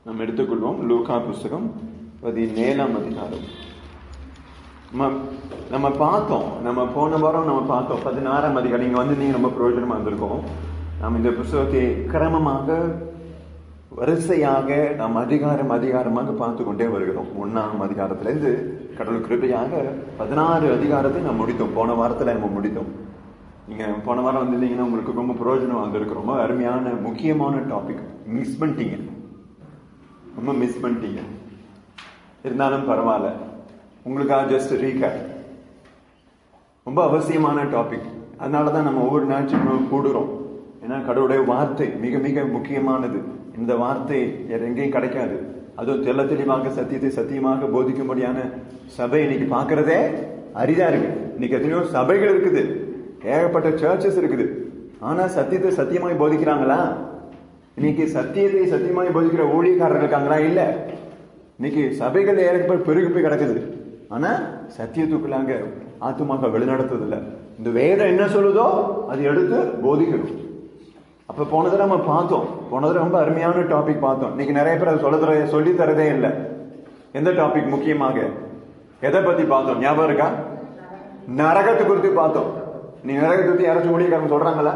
நாம் எடுத்துக்கொள்வோம் லூகா புஸ்தகம் பதினேழாம் அதிகாரம் நம்ம நம்ம பார்த்தோம் நம்ம போன வாரம் நம்ம பார்த்தோம் பதினாறாம் அதிகாரம் நீங்க வந்து நீங்க ரொம்ப பிரயோஜனமா இருந்திருக்கோம் நாம் இந்த புஸ்தகத்தை கிரமமாக வரிசையாக நாம் அதிகாரம் அதிகாரமாக பார்த்து கொண்டே வருகிறோம் ஒன்னாம் அதிகாரத்திலிருந்து கடவுள் கிருபையாக பதினாறு அதிகாரத்தை நாம் முடித்தோம் போன வாரத்துல நம்ம முடித்தோம் நீங்க போன வாரம் வந்திருந்தீங்கன்னா உங்களுக்கு ரொம்ப பிரயோஜனம் வந்திருக்கு ரொம்ப அருமையான முக்கியமான டாபிக் மிஸ் பண்ணிட்டீங்க ரொம்ப மிஸ் பண்ணிட்டீங்க இருந்தாலும் பரவாயில்ல உங்களுக்காக ஜஸ்ட் ரீகேப் ரொம்ப அவசியமான டாபிக் அதனால தான் நம்ம ஒவ்வொரு ஞாயிற்றுக்கிழமை கூடுறோம் ஏன்னா கடவுளுடைய வார்த்தை மிக மிக முக்கியமானது இந்த வார்த்தை வேற எங்கேயும் கிடைக்காது அதுவும் தெல்ல தெளிவாக சத்தியத்தை சத்தியமாக போதிக்கும்படியான சபை இன்னைக்கு பார்க்கறதே அரிதா இருக்கு இன்னைக்கு எத்தனையோ சபைகள் இருக்குது ஏகப்பட்ட சர்ச்சஸ் இருக்குது ஆனா சத்தியத்தை சத்தியமாய் போதிக்கிறாங்களா இன்னைக்கு சத்தியத்தை சத்தியமாய் போதிக்கிற ஊழியக்காரர்கள் இருக்காங்களா இல்ல இன்னைக்கு சபைகள் ஏற்ப பெருகி போய் கிடக்குது ஆனா சத்தியத்துக்குள்ளாங்க ஆத்துமாக வெளிநடத்துறது இல்ல இந்த வேதம் என்ன சொல்லுதோ அது எடுத்து போதிக்கணும் அப்ப போனதை நம்ம பார்த்தோம் போனது ரொம்ப அருமையான டாபிக் பார்த்தோம் இன்னைக்கு நிறைய பேர் அதை சொல்ல தர சொல்லி தரதே இல்லை எந்த டாபிக் முக்கியமாக எதை பத்தி பார்த்தோம் ஞாபகம் இருக்கா நரகத்தை குறித்து பார்த்தோம் நீ நரகத்தை பத்தி யாராச்சும் ஊழியக்காரங்க சொல்றாங்களா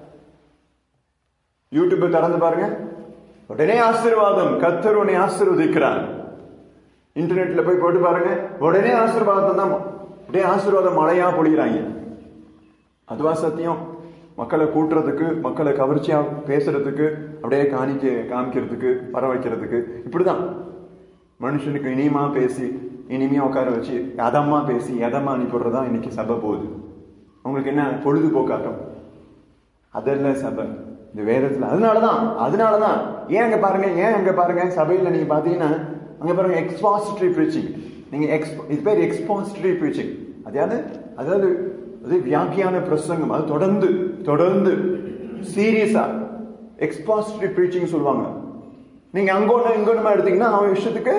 யூடியூப் திறந்து பாருங்க உடனே ஆசீர்வாதம் கத்தர் உன்னை ஆசீர்வதிக்கிறார் இன்டர்நெட்ல போய் போட்டு பாருங்க உடனே ஆசீர்வாதம் தான் உடனே ஆசீர்வாதம் மழையா பொழிகிறாங்க அதுவா சத்தியம் மக்களை கூட்டுறதுக்கு மக்களை கவர்ச்சியா பேசுறதுக்கு அப்படியே காணிக்க காமிக்கிறதுக்கு வர வைக்கிறதுக்கு இப்படிதான் மனுஷனுக்கு இனிமா பேசி இனிமையா உட்கார வச்சு அதமா பேசி எதமா அனுப்பிடுறதா இன்னைக்கு சபை போகுது உங்களுக்கு என்ன பொழுதுபோக்காட்டம் அதெல்லாம் சபை இந்த வேதத்துல அதனாலதான் அதனாலதான் ஏன் அங்க பாருங்க ஏன் அங்க பாருங்க சபையில நீங்க பாத்தீங்கன்னா அங்க பாருங்க எக்ஸ்பாசிட்டரி ப்ரீச்சிங் நீங்க எக்ஸ் இது பேர் எக்ஸ்பாசிட்டரி ப்ரீச்சிங் அதாவது அதாவது அது வியாக்கியான பிரசங்கம் அது தொடர்ந்து தொடர்ந்து சீரியஸா எக்ஸ்பாசிட்டரி ப்ரீச்சிங் சொல்லுவாங்க நீங்க அங்க ஒண்ணு இங்க ஒண்ணுமா எடுத்தீங்கன்னா அவன் விஷயத்துக்கு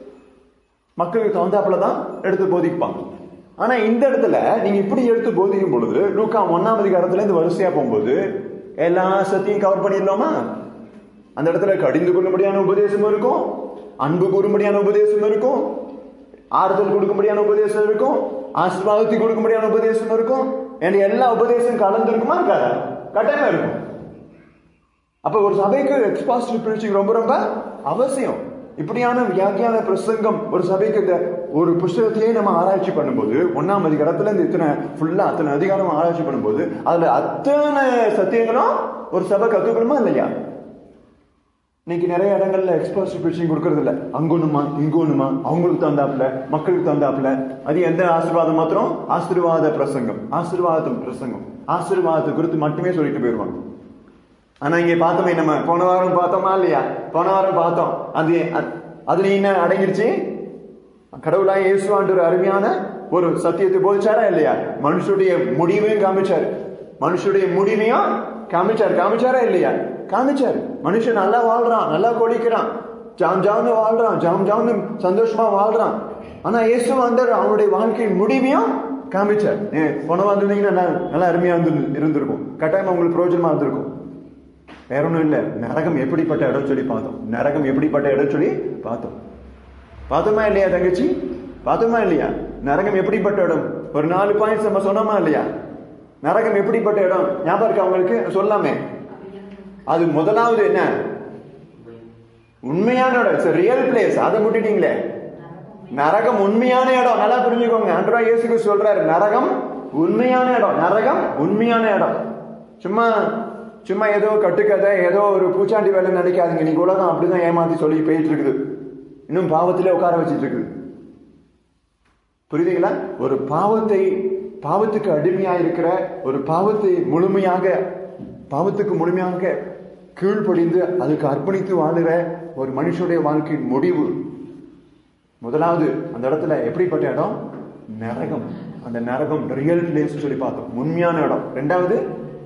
மக்களுக்கு தகுந்தாப்புல தான் எடுத்து போதிப்பாங்க ஆனா இந்த இடத்துல நீங்க இப்படி எடுத்து போதிக்கும் பொழுது லூக்கா ஒன்னாம் அதிகாரத்துல இருந்து வரிசையா போகும்போது எல்லா சத்தையும் கவர் பண்ணிடலாமா அந்த இடத்துல கடிந்து கொள்ளும்படியான உபதேசம் இருக்கும் அன்பு கூறும்படியான உபதேசம் இருக்கும் ஆறுதல் கொடுக்கும்படியான உபதேசம் இருக்கும் ஆசீர்வாதத்தை கொடுக்கும்படியான உபதேசம் இருக்கும் என் எல்லா உபதேசம் கலந்து இருக்குமா இருக்காதா கட்டாயமா இருக்கும் அப்ப ஒரு சபைக்கு எக்ஸ்பாசிட்டிவ் பிரீச்சிங் ரொம்ப ரொம்ப அவசியம் இப்படியான வியாக்கியான பிரசங்கம் ஒரு சபைக்கு இந்த ஒரு புஸ்தகத்தையே நம்ம ஆராய்ச்சி பண்ணும்போது ஒன்னாம் அதிகாரத்துல இந்த இத்தனை ஃபுல்லா அத்தனை அதிகாரம் ஆராய்ச்சி பண்ணும்போது அதுல அத்தனை சத்தியங்களும் ஒரு சபை கத்துக்கணுமா இல்லையா இன்னைக்கு நிறைய இடங்கள்ல எக்ஸ்பாசிட்டிவ் பிரீச்சிங் கொடுக்கறது இல்ல அங்கொண்ணுமா இங்கொண்ணுமா அவங்களுக்கு தந்தாப்புல மக்களுக்கு தந்தாப்புல அது எந்த ஆசீர்வாதம் மாத்திரம் ஆசீர்வாத பிரசங்கம் ஆசீர்வாதம் பிரசங்கம் ஆசீர்வாதத்தை குறித்து மட்டுமே சொல்லிட்டு போயிருவாங்க ஆனா இங்க பார்த்தோமே நம்ம போன வாரம் பார்த்தோமா இல்லையா போன வாரம் பார்த்தோம் அது அதுல என்ன அடங்கிருச்சு கடவுளாய் இயேசுவான்ற ஒரு அருமையான ஒரு சத்தியத்தை போதிச்சாரா இல்லையா மனுஷனுடைய முடிவையும் காமிச்சாரு மனுஷனுடைய முடிவையும் காமிச்சாரு காமிச்சாரா இல்லையா காமிச்சாரு மனுஷன் நல்லா வாழ்றான் நல்லா கொடிக்கிறான் ஜாம் ஜாம்னு வாழ்றான் ஜாம் ஜாம்னு சந்தோஷமா வாழ்றான் ஆனா இயேசு வந்தார் அவனுடைய வாழ்க்கையின் முடிவையும் காமிச்சார் போன வந்திருந்தீங்கன்னா நல்லா அருமையா இருந்திருக்கும் கட்டாயமா உங்களுக்கு பிரயோஜனமா இருந்திருக்கும் வேற ஒன்றும் இல்லை நரகம் எப்படிப்பட்ட இடம் சொல்லி பார்த்தோம் நரகம் எப்படிப்பட்ட இடம் சொல்லி பார்த்தோம் பார்த்தோமா இல்லையா தங்கச்சி பார்த்தோமா இல்லையா நரகம் எப்படிப்பட்ட இடம் ஒரு நாலு பாயிண்ட்ஸ் நம்ம சொன்னோமா இல்லையா நரகம் எப்படிப்பட்ட இடம் ஞாபகம் இருக்கா அவங்களுக்கு சொல்லாமே அது முதலாவது என்ன உண்மையான இடம் இட்ஸ் ரியல் பிளேஸ் அதை முட்டிட்டீங்களே நரகம் உண்மையான இடம் நல்லா புரிஞ்சுக்கோங்க அன்றா இயேசுக்கு சொல்றாரு நரகம் உண்மையான இடம் நரகம் உண்மையான இடம் சும்மா சும்மா ஏதோ கட்டுக்கதை ஏதோ ஒரு பூச்சாண்டி வேலை நினைக்காதீங்க நீங்க உலகம் அப்படிதான் ஏமாத்தி சொல்லி போயிட்டு இருக்குது இன்னும் பாவத்திலே உட்கார வச்சிட்டு இருக்குது புரியுதுங்களா ஒரு பாவத்தை பாவத்துக்கு அடிமையா இருக்கிற ஒரு பாவத்தை முழுமையாக பாவத்துக்கு முழுமையாக கீழ்ப்படிந்து அதுக்கு அர்ப்பணித்து வாழுற ஒரு மனுஷனுடைய வாழ்க்கையின் முடிவு முதலாவது அந்த இடத்துல எப்படிப்பட்ட இடம் நரகம் அந்த நரகம் ரியல் பிளேஸ் சொல்லி பார்த்தோம் உண்மையான இடம் ரெண்டாவது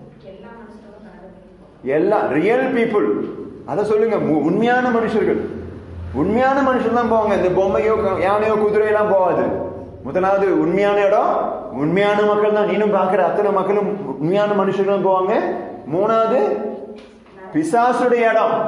எல்லா ரியல் பீப்புள் அதை சொல்லுங்க உண்மையான மனுஷர்கள் உண்மையான மனுஷன் தான் போவாங்க இந்த பொம்மையோ யானையோ குதிரையெல்லாம் போகாது முதலாவது உண்மையான இடம் உண்மையான மக்கள் தான் நீனும் பாக்குற அத்தனை மக்களும் உண்மையான மனுஷர்களும் போவாங்க மூணாவது பிசாசுடைய இடம்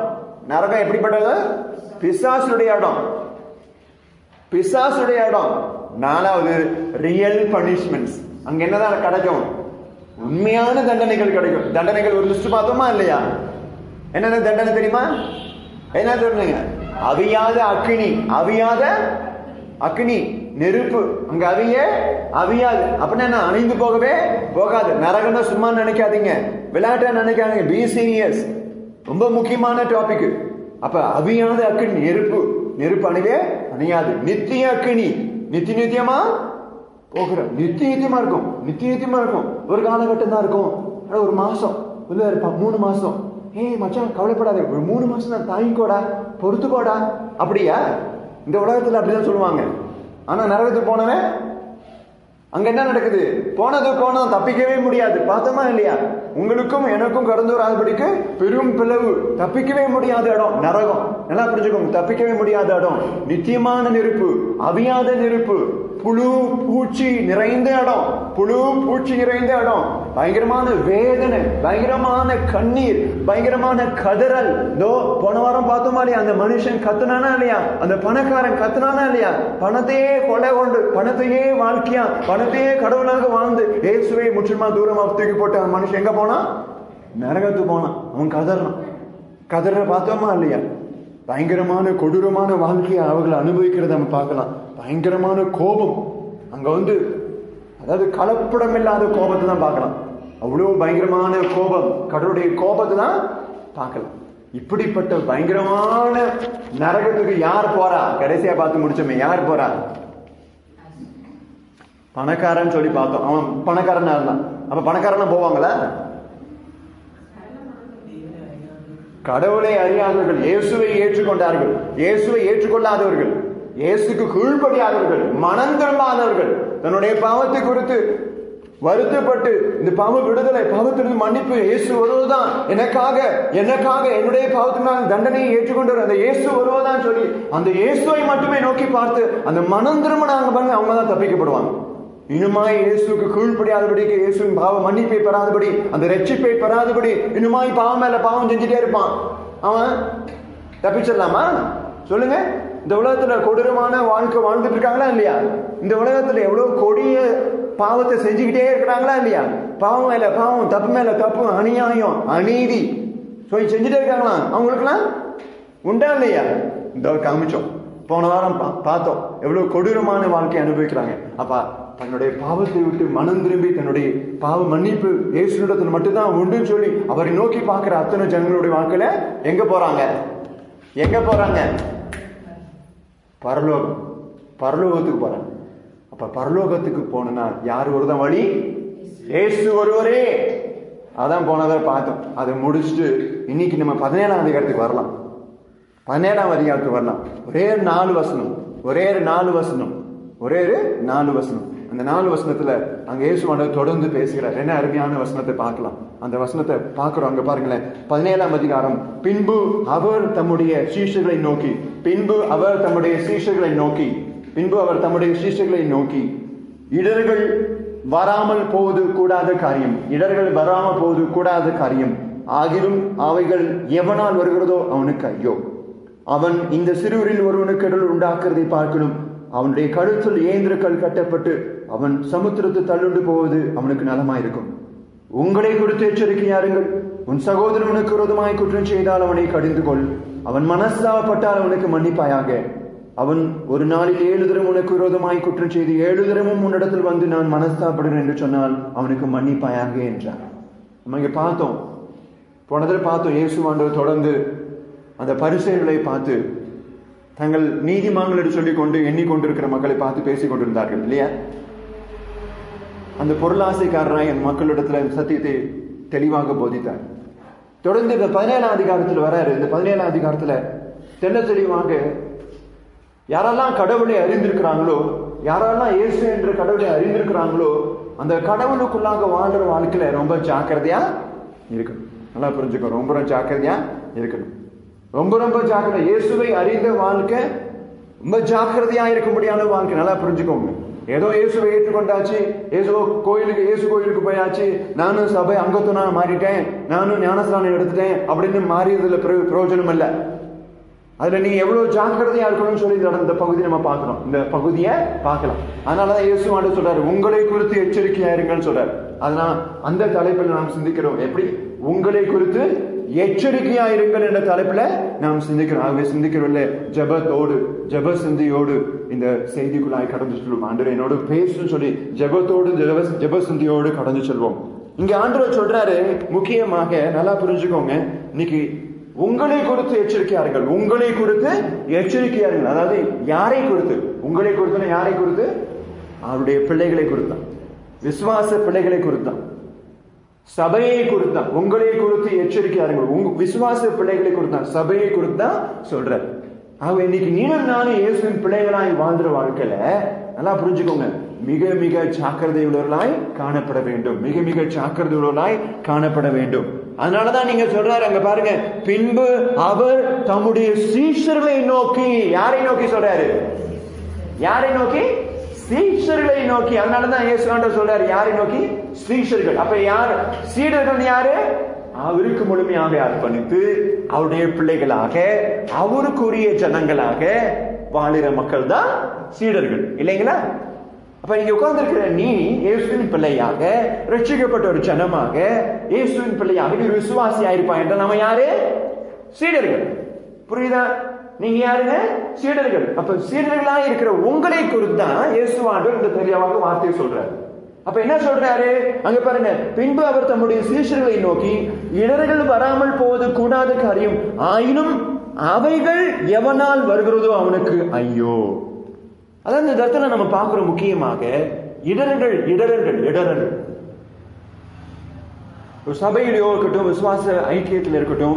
நரகம் எப்படிப்பட்டது பிசாசுடைய இடம் பிசாசுடைய இடம் நாலாவது ரியல் பனிஷ்மெண்ட்ஸ் அங்க என்னதான் கிடைக்கும் உண்மையான தண்டனைகள் கிடைக்கும் தண்டனைகள் ஒரு லிஸ்ட் பார்த்தோமா இல்லையா என்னென்ன தண்டனை தெரியுமா என்ன சொல்லுங்க அவியாத அக்கினி அவியாத அக்னி நெருப்பு அங்க அவிய அவியாது அப்படின்னா என்ன அணிந்து போகவே போகாது நரகம்னா சும்மா நினைக்காதீங்க விளையாட்டா நினைக்காதீங்க பி சீரியஸ் ரொம்ப முக்கியமான டாபிக் அப்ப அவியாத அக்கினி நெருப்பு நெருப்பு அணிவே அணியாது நித்திய அக்கினி நித்திய நித்தியமா போகிற நித்திய நித்தியமா இருக்கும் நித்திய நித்தியமா இருக்கும் ஒரு காலகட்டம் தான் இருக்கும் ஆனா ஒரு மாசம் இல்ல இருப்பா மூணு மாசம் ஏய் மச்சான் கவலைப்படாத ஒரு மூணு மாசம் தான் தாங்கிக்கோடா பொறுத்துக்கோடா அப்படியா இந்த உலகத்துல அப்படிதான் சொல்லுவாங்க ஆனா நரகத்துக்கு போனவன் அங்க என்ன நடக்குது போனது போனது தப்பிக்கவே முடியாது பார்த்தோமா இல்லையா உங்களுக்கும் எனக்கும் கடந்து வராதபடிக்கு பெரும் பிளவு தப்பிக்கவே முடியாத இடம் நரகம் நல்லா புரிஞ்சுக்கோங்க தப்பிக்கவே முடியாத இடம் நித்தியமான நெருப்பு அவியாத நெருப்பு புழு பூச்சி நிறைந்த இடம் புழு பூச்சி நிறைந்த இடம் பயங்கரமான வேதனை பயங்கரமான கண்ணீர் பயங்கரமான கதறல் தோ போன வாரம் பார்த்தோமா இல்லையா அந்த மனுஷன் கத்துனானா இல்லையா அந்த பணக்காரன் கத்துனானா இல்லையா பணத்தையே கொலை கொண்டு பணத்தையே வாழ்க்கையா பணத்தையே கடவுளாக வாழ்ந்து இயேசுவை முற்றிலுமா தூரமா தூக்கி போட்டு அந்த மனுஷன் எங்க போனான் நரகத்துக்கு போனான் அவன் கதறான் கதற பார்த்தோமா இல்லையா பயங்கரமான கொடூரமான வாழ்க்கையை அவர்கள் அனுபவிக்கிறத நம்ம பார்க்கலாம் பயங்கரமான கோபம் அங்க வந்து அதாவது கலப்படம் இல்லாத கோபத்தை தான் பார்க்கலாம் அவ்வளவு பயங்கரமான கோபம் கடவுளுடைய கோபத்தை தான் பார்க்கலாம் இப்படிப்பட்ட பயங்கரமான நரகத்துக்கு யார் போறா கடைசியா பார்த்து முடிச்சோமே யார் போறா பணக்காரன் சொல்லி பார்த்தோம் அவன் பணக்காரனா இருந்தான் அப்ப பணக்காரனா போவாங்களா கடவுளை அறியாதவர்கள் இயேசுவை ஏற்றுக்கொண்டார்கள் இயேசுவை ஏற்றுக்கொள்ளாதவர்கள் இயேசுக்கு கீழ்ப்படியாதவர்கள் மனம் திரும்பாதவர்கள் தன்னுடைய பாவத்தை குறித்து வருத்தப்பட்டு இந்த பாவ விடுதலை பாவத்திலிருந்து மன்னிப்பு இயேசு வருவதுதான் எனக்காக எனக்காக என்னுடைய பாவத்தினால் தண்டனையை ஏற்றுக்கொண்டவர் அந்த இயேசு வருவதான் சொல்லி அந்த இயேசுவை மட்டுமே நோக்கி பார்த்து அந்த மனம் திரும்பினாங்க பாருங்க அவங்க தான் தப்பிக்கப்படுவாங்க இனுமாய் இயேசுக்கு கீழ்ப்படியாதபடிக்கு இயேசுவின் பாவ மன்னிப்பை பெறாதபடி அந்த ரட்சிப்பை பெறாதபடி இனுமாய் பாவம் மேல பாவம் செஞ்சுட்டே இருப்பான் அவன் தப்பிச்சிடலாமா சொல்லுங்க இந்த உலகத்துல கொடூரமான வாழ்க்கை வாழ்ந்துட்டு இருக்காங்களா இல்லையா இந்த உலகத்துல எவ்வளவு கொடிய பாவத்தை செஞ்சுக்கிட்டே இருக்கிறாங்களா இல்லையா பாவம் மேல பாவம் தப்பு மேல தப்பு அநியாயம் அநீதி சொல்லி செஞ்சுட்டே இருக்காங்களா அவங்களுக்குலாம் உண்டா இல்லையா இந்த காமிச்சோம் போன வாரம் பா- பார்த்தோம் எவ்வளவு கொடூரமான வாழ்க்கை அனுபவிக்கிறாங்க அப்ப தன்னுடைய பாவத்தை விட்டு மனம் திரும்பி தன்னுடைய பாவ மன்னிப்பு இயேசுடத்தில் மட்டும்தான் உண்டுன்னு சொல்லி அவரை நோக்கி பார்க்கிற அத்தனை ஜனங்களுடைய வாழ்க்கையில எங்க போறாங்க எங்க போறாங்க பரலோகம் பரலோகத்துக்கு போறாங்க அப்ப பரலோகத்துக்கு போனா யார் ஒருதான் வழி இயேசு ஒருவரே அதான் போனதை பார்த்தோம் அதை முடிச்சுட்டு இன்னைக்கு நம்ம பதினேழாம் அதிகாரத்துக்கு வரலாம் பதினேழாம் அதிகாரத்துக்கு வரலாம் ஒரே ஒரு நாலு வசனம் ஒரே ஒரு நாலு வசனம் ஒரே ஒரு நாலு வசனம் அந்த நாலு வசனத்துல அங்க இயேசுவானவர் தொடர்ந்து பேசுகிறார் என்ன அருமையான வசனத்தை பார்க்கலாம் அந்த வசனத்தை பார்க்கிறோம் அங்க பாருங்களேன் பதினேழாம் அதிகாரம் பின்பு அவர் தம்முடைய சீஷர்களை நோக்கி பின்பு அவர் தம்முடைய சீஷர்களை நோக்கி பின்பு அவர் தம்முடைய சீஷர்களை நோக்கி இடர்கள் வராமல் போவது கூடாத காரியம் இடர்கள் வராமல் போவது கூடாத காரியம் ஆகிலும் அவைகள் எவனால் வருகிறதோ அவனுக்கு ஐயோ அவன் இந்த சிறுவரில் ஒருவனுக்கு இடல் உண்டாக்குறதை பார்க்கணும் அவனுடைய கழுத்தில் ஏந்திரக்கல் கட்டப்பட்டு அவன் சமுத்திரத்து தள்ளுண்டு போவது அவனுக்கு நலமாயிருக்கும் உங்களை குறித்து எச்சரிக்கையாருங்கள் உன் சகோதரனுக்கு விரோதமாய் குற்றம் செய்தால் அவனை கடிந்து கொள் அவன் மனஸ்தாபப்பட்டால் அவனுக்கு மன்னிப்பாயாக அவன் ஒரு நாளில் ஏழு தரம் உனக்கு விரோதமாய் குற்றம் செய்து ஏழு தரமும் உன்னிடத்தில் வந்து நான் மனஸ்தாபடுகிறேன் என்று சொன்னால் அவனுக்கு மன்னிப்பாயாக என்றார் நம்ம இங்க பார்த்தோம் போனதில் பார்த்தோம் இயேசுவாண்டவர் தொடர்ந்து அந்த பரிசெயல்களை பார்த்து தங்கள் நீதிமான்கள் என்று சொல்லிக் கொண்டு எண்ணிக்கொண்டிருக்கிற மக்களை பார்த்து பேசிக் கொண்டிருந்தார்கள் இல்லையா அந்த பொருளாசைக்காரராய் அந்த மக்களிடத்துல சத்தியத்தை தெளிவாக போதித்தார் தொடர்ந்து இந்த பதினேழாம் அதிகாரத்தில் வராரு இந்த பதினேழாம் அதிகாரத்துல தெள்ள தெளிவாக யாரெல்லாம் கடவுளை அறிந்திருக்கிறாங்களோ யாரெல்லாம் இயேசு என்ற கடவுளை அறிந்திருக்கிறாங்களோ அந்த கடவுளுக்குள்ளாக வாழ்ற வாழ்க்கையில ரொம்ப ஜாக்கிரதையா இருக்கணும் நல்லா புரிஞ்சுக்கோ ரொம்ப ரொம்ப ஜாக்கிரதையா இருக்கணும் ரொம்ப ரொம்ப ஜாக்கிரதை இயேசுவை அறிந்த வாழ்க்கை ரொம்ப ஜாக்கிரதையா இருக்க முடியாத வாழ்க்கை நல்லா புரிஞ்சுக்கோங்க ஏதோ இயேசுவை ஏற்றுக்கொண்டாச்சு ஏதோ கோயிலுக்கு இயேசு கோயிலுக்கு போயாச்சு நானும் சபை அங்கத்துனா மாறிட்டேன் நானும் ஞானஸ்தானம் எடுத்துட்டேன் அப்படின்னு மாறியதுல பிர- பிரயோஜனம் இல்லை அதுல நீங்க எவ்வளவு ஜாக்கிரதையா இருக்கணும்னு சொல்லி இந்த இடம்- இந்த பகுதி நம்ம பார்க்கிறோம் இந்த பகுதியை பார்க்கலாம் அதனாலதான் இயேசு ஆண்டு சொல்றாரு உங்களை குறித்து எச்சரிக்கையா இருங்கன்னு சொல்றாரு அதனால அந்த தலைப்பில் நாம் சிந்திக்கிறோம் எப்படி உங்களை குறித்து எச்சரிக்கையா இருங்கள் என்ற தலைப்புல நாம் சிந்திக்கிறோம் ஆகவே சிந்திக்கிறோம்ல ஜெபத்தோடு ஜெப சிந்தியோடு இந்த செய்திக்குள்ளாய் கடந்து செல்வோம் ஆண்டவர் என்னோடு பேசுன்னு சொல்லி ஜெபத்தோடு ஜெப ஜெப சிந்தியோடு கடந்து செல்வோம் இங்க ஆண்டவர் சொல்றாரு முக்கியமாக நல்லா புரிஞ்சுக்கோங்க இன்னைக்கு உங்களை குறித்து எச்சரிக்கையா இருங்கள் உங்களை குறித்து எச்சரிக்கையா இருங்கள் அதாவது யாரை குறித்து உங்களை குறித்துனா யாரை குறித்து அவருடைய பிள்ளைகளை குறித்தான் விசுவாச பிள்ளைகளை குறித்தான் சபையை குறித்தான் உங்களை குறித்து எச்சரிக்கையா இருங்கள் உங்க விசுவாச பிள்ளைகளை குறித்தான் சபையை குறித்தான் சொல்றார் ஆக இன்னைக்கு நீனும் நானும் இயேசுவின் பிள்ளைகளாய் வாழ்ந்துற வாழ்க்கையில நல்லா புரிஞ்சுக்கோங்க மிக மிக ஜாக்கிரதை உள்ளவர்களாய் காணப்பட வேண்டும் மிக மிக ஜாக்கிரதை உள்ளவர்களாய் காணப்பட வேண்டும் அதனாலதான் நீங்க சொல்றாரு அங்க பாருங்க பின்பு அவர் தம்முடைய சீஷர்களை நோக்கி யாரை நோக்கி சொல்றாரு யாரை நோக்கி சீஷர்களை நோக்கி அதனாலதான் இயேசு ஆண்டவர் சொல்றாரு யாரை நோக்கி சீஷர்கள் அப்ப யார் சீடர்கள் யாரு அவருக்கு முழுமையாக அர்ப்பணித்து அவருடைய பிள்ளைகளாக அவருக்குரிய ஜனங்களாக வாழுற மக்கள் தான் சீடர்கள் இல்லைங்களா அப்ப இங்க உட்கார்ந்திருக்கிற நீ இயேசுவின் பிள்ளையாக ரட்சிக்கப்பட்ட ஒரு ஜனமாக இயேசுவின் பிள்ளையாக நீ ஒரு விசுவாசியா இருப்பாய் என்ற நம்ம யாரு சீடர்கள் புரியுதா நீங்க யாருங்க சீடர்கள் அப்ப சீடர்களா இருக்கிற உங்களை குறித்து தான் இயேசுவாண்டவர் இந்த தெளிவாக வார்த்தை சொல்றாரு அப்ப என்ன சொல்றாரு அங்க பாருங்க பின்பு அவர் தம்முடைய சீஷர்களை நோக்கி இடர்கள் வராமல் போவது கூடாத காரியம் ஆயினும் அவைகள் எவனால் வருகிறதோ அவனுக்கு ஐயோ அதான் இந்த இடத்துல நம்ம பார்க்கிறோம் முக்கியமாக இடர்கள் இடர்கள் இடர்கள் ஒரு சபையிலையோ இருக்கட்டும் விசுவாச ஐக்கியத்தில் இருக்கட்டும்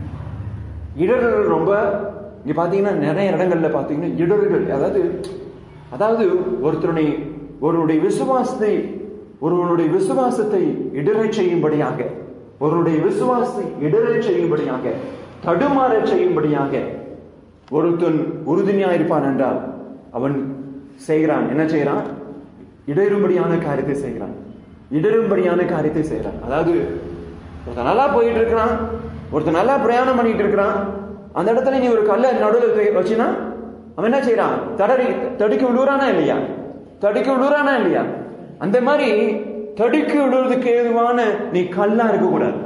இடர்கள் ரொம்ப இங்க பாத்தீங்கன்னா நிறைய இடங்கள்ல பாத்தீங்கன்னா இடர்கள் அதாவது அதாவது ஒருத்தருடைய ஒருவருடைய விசுவாசத்தை ஒருவனுடைய விசுவாசத்தை இடரச் செய்யும்படியாக ஒருவருடைய விசுவாசத்தை இடரச் செய்யும்படியாக தடுமாறச் செய்யும்படியாக ஒருத்தன் உறுதுணையா இருப்பான் என்றால் அவன் செய்கிறான் என்ன செய்யறான் இடரும்படியான காரியத்தை செய்கிறான் இடரும்படியான காரியத்தை செய்கிறான் அதாவது ஒருத்தன் நல்லா போயிட்டு இருக்கிறான் ஒருத்தன் நல்லா பிரயாணம் பண்ணிட்டு இருக்கிறான் அந்த இடத்துல நீ ஒரு கல்லை நடுவில் வச்சுனா அவன் என்ன செய்யறான் தடறி தடுக்கி விழுறானா இல்லையா தடுக்கி விழுறானா இல்லையா அந்த மாதிரி தடுக்கி விழுறதுக்கு ஏதுவான நீ கல்லா இருக்க கூடாது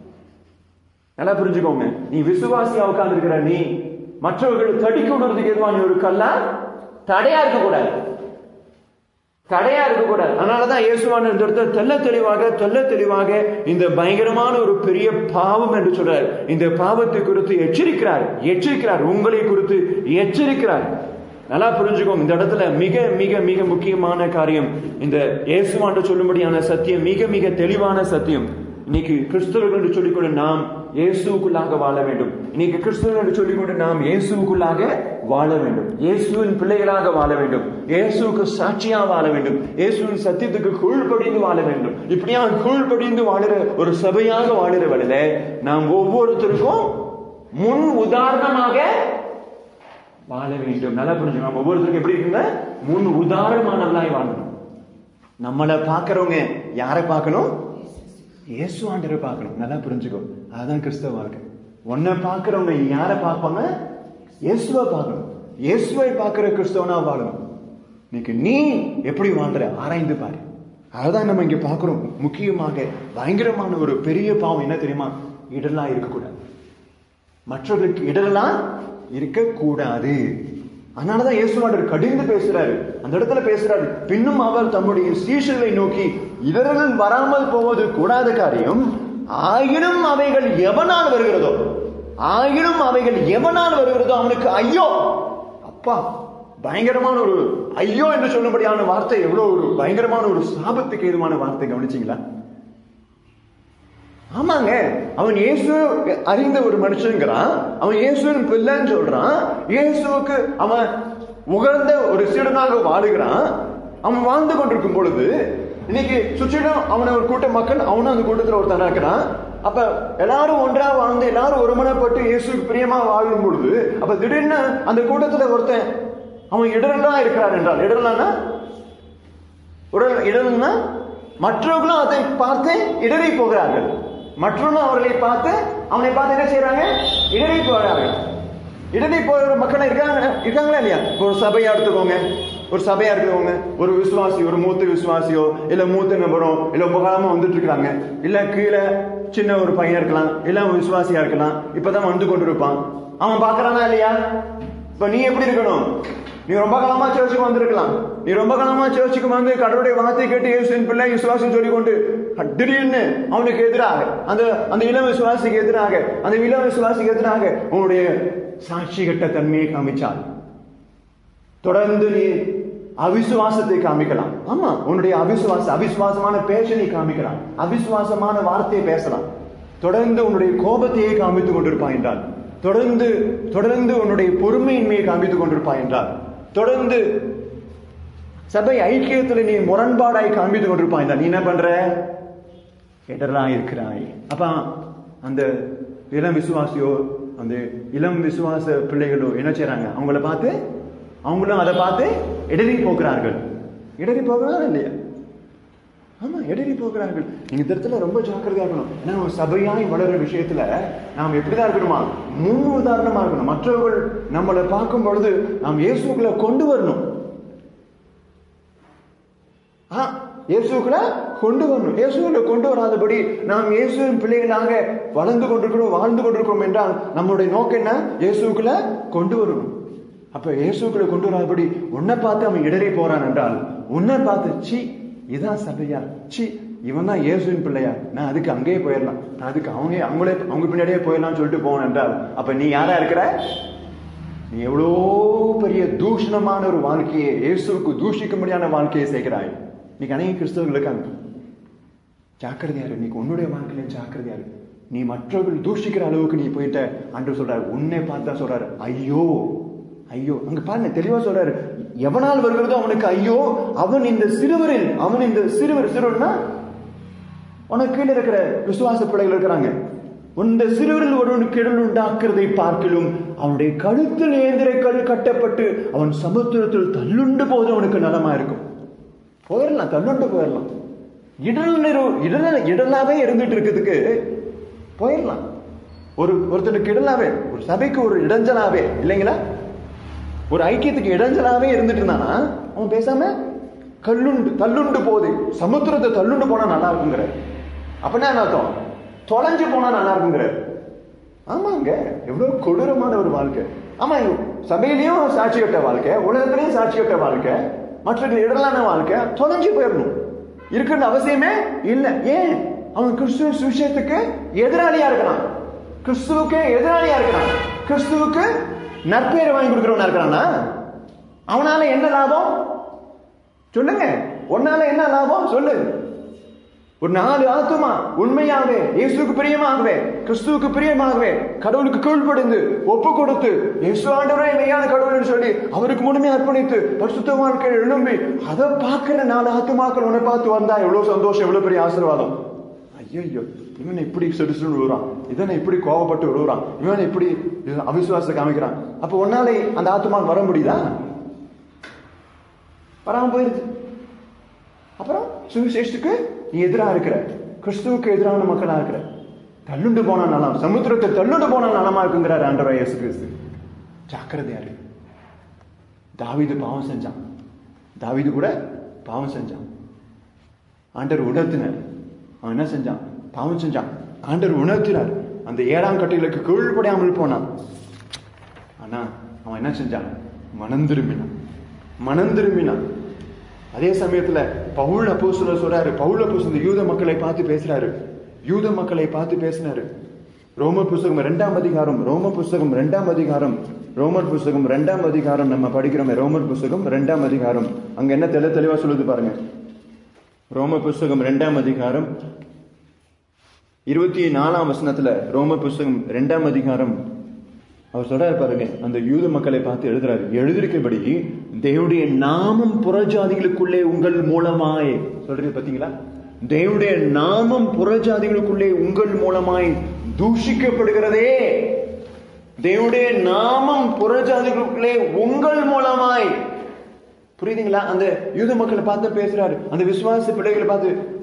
நல்லா புரிஞ்சுக்கோங்க நீ விசுவாசியா உட்கார்ந்து இருக்கிற நீ மற்றவர்கள் தடுக்கி விடுறதுக்கு எதுவான நீ ஒரு கல்லா தடையா இருக்க கூடாது தடையா இருக்கக்கூடாது அதனாலதான் இயேசுவான இந்த இடத்துல தெல்ல தெளிவாக தெல்ல தெளிவாக இந்த பயங்கரமான ஒரு பெரிய பாவம் என்று சொல்றார் இந்த பாவத்தை குறித்து எச்சரிக்கிறார் எச்சரிக்கிறார் உங்களை குறித்து எச்சரிக்கிறார் நல்லா புரிஞ்சுக்கோங்க இந்த இடத்துல மிக மிக மிக முக்கியமான காரியம் இந்த இயேசுவாண்டு சொல்லும்படியான சத்தியம் மிக மிக தெளிவான சத்தியம் இன்னைக்கு கிறிஸ்தவர்கள் என்று சொல்லிக்கொண்டு நாம் இயேசுக்குள்ளாக வாழ வேண்டும் இன்னைக்கு கிறிஸ்தவர்கள் என்று சொல்லிக்கொண்டு நாம் இயேசுக்குள்ளாக வாழ வேண்டும் இயேசுவின் பிள்ளைகளாக வாழ வேண்டும் இயேசுக்கு சாட்சியா வாழ வேண்டும் இயேசுவின் சத்தியத்துக்கு கீழ்ப்படிந்து வாழ வேண்டும் இப்படியா கீழ்ப்படிந்து வாழுற ஒரு சபையாக வாழுற வழியில நாம் ஒவ்வொருத்தருக்கும் முன் உதாரணமாக வாழ வேண்டும் நல்லா புரிஞ்சுக்கணும் நம்ம ஒவ்வொருத்தருக்கும் எப்படி இருக்குங்க முன் உதாரணமானவர்களாய் வாழணும் நம்மளை பார்க்கறவங்க யாரை பார்க்கணும் இயேசு ஆண்டரை பார்க்கணும் நல்லா புரிஞ்சுக்கோ அதுதான் கிறிஸ்தவ வாழ்க்கை உன்னை பார்க்கறவங்க யாரை பார்ப்பாங்க இயேசுவை பார்க்கணும் இயேசுவை பார்க்கிற கிறிஸ்தவனா வாழணும் இன்னைக்கு நீ எப்படி வாழ்ற ஆராய்ந்து பாரு அதுதான் நம்ம இங்க பார்க்கிறோம் முக்கியமாக பயங்கரமான ஒரு பெரிய பாவம் என்ன தெரியுமா இடர்லாம் இருக்கக்கூடாது மற்றவர்களுக்கு இடரெல்லாம் இருக்கக்கூடாது அதனாலதான் இயேசுவாண்டர் கடிந்து பேசுறாரு அந்த இடத்துல பேசுறாரு பின்னும் அவர் தம்முடைய சீஷர்களை நோக்கி இடர்கள் வராமல் போவது கூடாத காரியம் ஆயினும் அவைகள் எவனால் வருகிறதோ ஆயினும் அவைகள் எவனால் வருகிறதோ அவனுக்கு ஐயோ அப்பா பயங்கரமான ஒரு ஐயோ என்று சொல்லும்படியான வார்த்தை எவ்வளவு ஒரு பயங்கரமான ஒரு சாபத்துக்கு ஏதுவான வார்த்தை கவனிச்சீங்களா ஆமாங்க அவன் இயேசு அறிந்த ஒரு மனுஷங்கிறான் அவன் இயேசுவின் பிள்ளைன்னு சொல்றான் இயேசுவுக்கு அவன் உகழ்ந்த ஒரு சீடனாக வாழுகிறான் அவன் வாழ்ந்து கொண்டிருக்கும் பொழுது இன்னைக்கு சுற்றிலும் அவனை ஒரு கூட்ட மக்கள் அவனும் அந்த கூட்டத்துல ஒருத்தனா இருக்கிறான் அப்ப எல்லாரும் ஒன்றா வாழ்ந்து எல்லாரும் ஒருமனப்பட்டு இயேசுக்கு பிரியமா வாழும் பொழுது அப்ப திடீர்னு அந்த கூட்டத்துல ஒருத்தன் அவன் இடரெல்லாம் இருக்கிறான் என்றால் இடரெல்லாம்னா உடல் இடர்னா மற்றவர்களும் அதை பார்த்து இடறி போகிறார்கள் மற்றவர்களும் அவர்களை பார்த்து அவனை பார்த்து என்ன செய்யறாங்க இடறி போகிறார்கள் இடறி போகிற மக்கள் இருக்காங்க இருக்காங்களா இல்லையா இப்போ ஒரு சபையா எடுத்துக்கோங்க ஒரு சபையா எடுத்துக்கோங்க ஒரு விசுவாசி ஒரு மூத்த விசுவாசியோ இல்ல மூத்த நபரோ இல்ல ரொம்ப காலமா வந்துட்டு இருக்காங்க இல்ல கீழே சின்ன ஒரு பையன் இருக்கலாம் இல்ல அவன் விசுவாசியா இருக்கலாம் இப்பதான் வந்து கொண்டு இருப்பான் அவன் பாக்குறானா இல்லையா இப்ப நீ எப்படி இருக்கணும் நீ ரொம்ப காலமா சர்ச்சுக்கு வந்திருக்கலாம் நீ ரொம்ப காலமா சர்ச்சுக்கு வந்து கடவுளுடைய வார்த்தை கேட்டு இயேசுவின் பிள்ளை விசுவாசம் சொல்லி கொண்டு திடீர்னு அவனுக்கு எதிராக அந்த அந்த இளம் விசுவாசிக்கு எதிராக அந்த இளம் விசுவாசிக்கு எதிராக உன்னுடைய சாட்சி கட்ட தன்மையை காமிச்சால் தொடர்ந்து நீ அவிசுவாசத்தை காமிக்கலாம் ஆமா உன்னுடைய அவிசுவாச அவிசுவாசமான பேச்ச நீ காமிக்கலாம் அவிசுவாசமான வார்த்தையை பேசலாம் தொடர்ந்து உன்னுடைய கோபத்தையே காமித்துக் கொண்டிருப்பாய் என்றால் தொடர்ந்து தொடர்ந்து உன்னுடைய பொறுமையின்மையை காமித்துக் கொண்டிருப்பாய் என்றால் தொடர்ந்து சபை ஐக்கியத்துல நீ முரண்பாடாய் காண்பித்துக் கொண்டிருப்பாய் என்றால் நீ என்ன பண்ற இடரா இருக்கிறாய் அப்ப அந்த இளம் விசுவாசியோ அந்த இளம் விசுவாச பிள்ளைகளோ என்ன செய்றாங்க அவங்கள பார்த்து அவங்களும் அதை பார்த்து இடறி போகிறார்கள் இடறி போகிறாரா இல்லையா ஆமா இடறி போகிறார்கள் நீங்க இந்த இடத்துல ரொம்ப ஜாக்கிரதையா இருக்கணும் ஏன்னா ஒரு சபையாய் வளர்ற விஷயத்துல நாம் எப்படிதான் இருக்கணுமா முன் உதாரணமா இருக்கணும் மற்றவர்கள் நம்மளை பார்க்கும் பொழுது நாம் இயேசுக்குள்ள கொண்டு வரணும் ஆ, இயேசுக்குள்ள கொண்டு வரணும் இயேசுக்குள்ள கொண்டு வராதபடி நாம் இயேசுவின் பிள்ளைகளாக வளர்ந்து கொண்டிருக்கிறோம் வாழ்ந்து கொண்டிருக்கிறோம் என்றால் நம்மளுடைய நோக்கம் என்ன இயேசுக்குள்ள கொண்டு வரணும் அப்ப இயேசுக்குள்ள கொண்டு வராதபடி உன்னை பார்த்து அவன் இடறி போறான் என்றால் உன்னை பார்த்து சி இதான் சபையா சி இவன் தான் இயேசுவின் பிள்ளையா நான் அதுக்கு அங்கேயே போயிடலாம் நான் அதுக்கு அவங்க அவங்களே அவங்க பின்னாடியே போயிடலாம்னு சொல்லிட்டு போனேன் என்றால் அப்ப நீ யாரா இருக்கிற நீ எவ்வளோ பெரிய தூஷணமான ஒரு வாழ்க்கையை இயேசுவுக்கு தூஷிக்க முடியாத வாழ்க்கையை செய்கிறாய் இன்னைக்கு அநேக கிறிஸ்தவர்கள் இருக்காங்க ஜாக்கிரதையா இரு நீக்கு உன்னுடைய வாழ்க்கையில ஜாக்கிரதையா இரு நீ மற்றவர்கள் தூஷிக்கிற அளவுக்கு நீ போயிட்ட அன்று சொல்றாரு உன்னை பார்த்தா சொல்றாரு ஐயோ ஐயோ அங்க பாருங்க தெளிவா சொல்றாரு எவனால் வருகிறதோ அவனுக்கு ஐயோ அவன் இந்த சிறுவரில் அவன் இந்த சிறுவர் சிறுவர்னா உனக்கு கீழே இருக்கிற விசுவாச பிள்ளைகள் இருக்கிறாங்க இந்த சிறுவரில் ஒருவனுக்கு இடல் உண்டாக்குறதை பார்க்கிலும் அவனுடைய கழுத்தில் ஏந்திர கல் கட்டப்பட்டு அவன் சமுத்திரத்தில் தள்ளுண்டு போது அவனுக்கு நலமா இருக்கும் போயிடலாம் தள்ளுண்டு போயிடலாம் இடல் நிறு இடல இடலாவே இருந்துட்டு இருக்கிறதுக்கு போயிடலாம் ஒரு ஒருத்தனுக்கு இடலாவே ஒரு சபைக்கு ஒரு இடைஞ்சலாவே இல்லைங்களா ஒரு ஐக்கியத்துக்கு இடைஞ்சலாவே இருந்துட்டு இருந்தானா அவன் பேசாம கல்லுண்டு தள்ளுண்டு போகுது சமுத்திரத்தை தள்ளுண்டு போனா நல்லா இருக்குங்கிற அப்படின்னா என்ன அர்த்தம் தொலைஞ்சு போனா நல்லா இருக்குங்கிற ஆமாங்க எவ்வளவு கொடூரமான ஒரு வாழ்க்கை ஆமா இங்க சபையிலயும் சாட்சி கட்ட வாழ்க்கை உலகத்திலயும் சாட்சி கட்ட வாழ்க்கை மற்ற இடலான வாழ்க்கை தொலைஞ்சு போயிடணும் இருக்கிற அவசியமே இல்லை ஏன் அவன் கிறிஸ்துவ சுவிசேஷத்துக்கு எதிராளியா இருக்கிறான் கிறிஸ்துவுக்கு எதிராளியா இருக்கிறான் கிறிஸ்துவுக்கு நற்பெயர் வாங்கி கொடுக்கிறவனா இருக்கிறானா அவனால என்ன லாபம் சொல்லுங்க உன்னால என்ன லாபம் சொல்லு ஒரு நாலு ஆத்துமா உண்மையாகவே இயேசுக்கு பிரியமாகவே கிறிஸ்துவுக்கு பிரியமாகவே கடவுளுக்கு கீழ்ப்படிந்து ஒப்பு கொடுத்து இயேசு ஆண்டவரே மெய்யான கடவுள்னு சொல்லி அவருக்கு முழுமை அர்ப்பணித்து பரிசுத்த வாழ்க்கை எழும்பி அதை பார்க்கிற நாலு ஆத்துமாக்கள் உன்னை பார்த்து வந்தா எவ்வளவு சந்தோஷம் எவ்வளவு பெரிய ஆசீர்வாதம் ஐயோ இவன் இப்படி சிடுசுன்னு விழுறான் இதனை இப்படி கோவப்பட்டு விழுறான் இவன் இப்படி அவிசுவாசத்தை காமிக்கிறான் அப்ப உன்னாலே அந்த ஆத்துமான் வர முடியுதா வராம போயிருச்சு அப்புறம் சுவிசேஷத்துக்கு நீ எதிரா இருக்கிற கிறிஸ்துவுக்கு எதிரான மக்களா இருக்கிற தள்ளுண்டு போனா நலம் சமுத்திரத்தை தள்ளுண்டு போனா நலமா இருக்குங்கிறார் ஆண்டவர் இயேசு கிறிஸ்து ஜாக்கிரதையா இரு தாவீது பாவம் செஞ்சான் தாவீது கூட பாவம் செஞ்சான் ஆண்டர் உணர்த்தினார் அவன் என்ன செஞ்சான் பாவம் செஞ்சான் ஆண்டர் உணர்த்தினார் அந்த ஏழாம் கட்டைகளுக்கு கீழ்ப்படையாமல் போனான் ஆனா அவன் என்ன செஞ்சான் மனம் திரும்பினான் மனம் திரும்பினான் அதே சமயத்துல பவுல் அப்போஸ்தலர் சொல்றாரு பவுல் அப்போஸ்தலர் யூத மக்களை பார்த்து பேசுறாரு யூத மக்களை பார்த்து பேசினாரு ரோம புஸ்தகம் இரண்டாம் அதிகாரம் ரோம புஸ்தகம் இரண்டாம் அதிகாரம் ரோமர் புஸ்தகம் இரண்டாம் அதிகாரம் நம்ம படிக்கிறோமே ரோமர் புஸ்தகம் இரண்டாம் அதிகாரம் அங்க என்ன தெளி தெளிவா சொல்லுது பாருங்க ரோம புஸ்தகம் இரண்டாம் அதிகாரம் இருபத்தி நாலாம் வசனத்துல ரோம புஸ்தகம் இரண்டாம் அதிகாரம் அவர் சொல்றாரு பாருங்க அந்த யூத மக்களை பார்த்து எழுதுறாரு எழுதிருக்கபடி தேவனுடைய நாமம் புறஜாதிகளுக்குள்ளே உங்கள் மூலமாய் சொல்றது பாத்தீங்களா தேவனுடைய நாமம் புறஜாதிகளுக்குள்ளே உங்கள் மூலமாய் தூஷிக்கப்படுகிறதே தேவனுடைய நாமம் புறஜாதிகளுக்குள்ளே உங்கள் மூலமாய் புரியுதுங்களா அந்த யூத மக்களை பார்த்து பேசுறாரு அந்த விசுவாச பிள்ளைகளை பார்த்து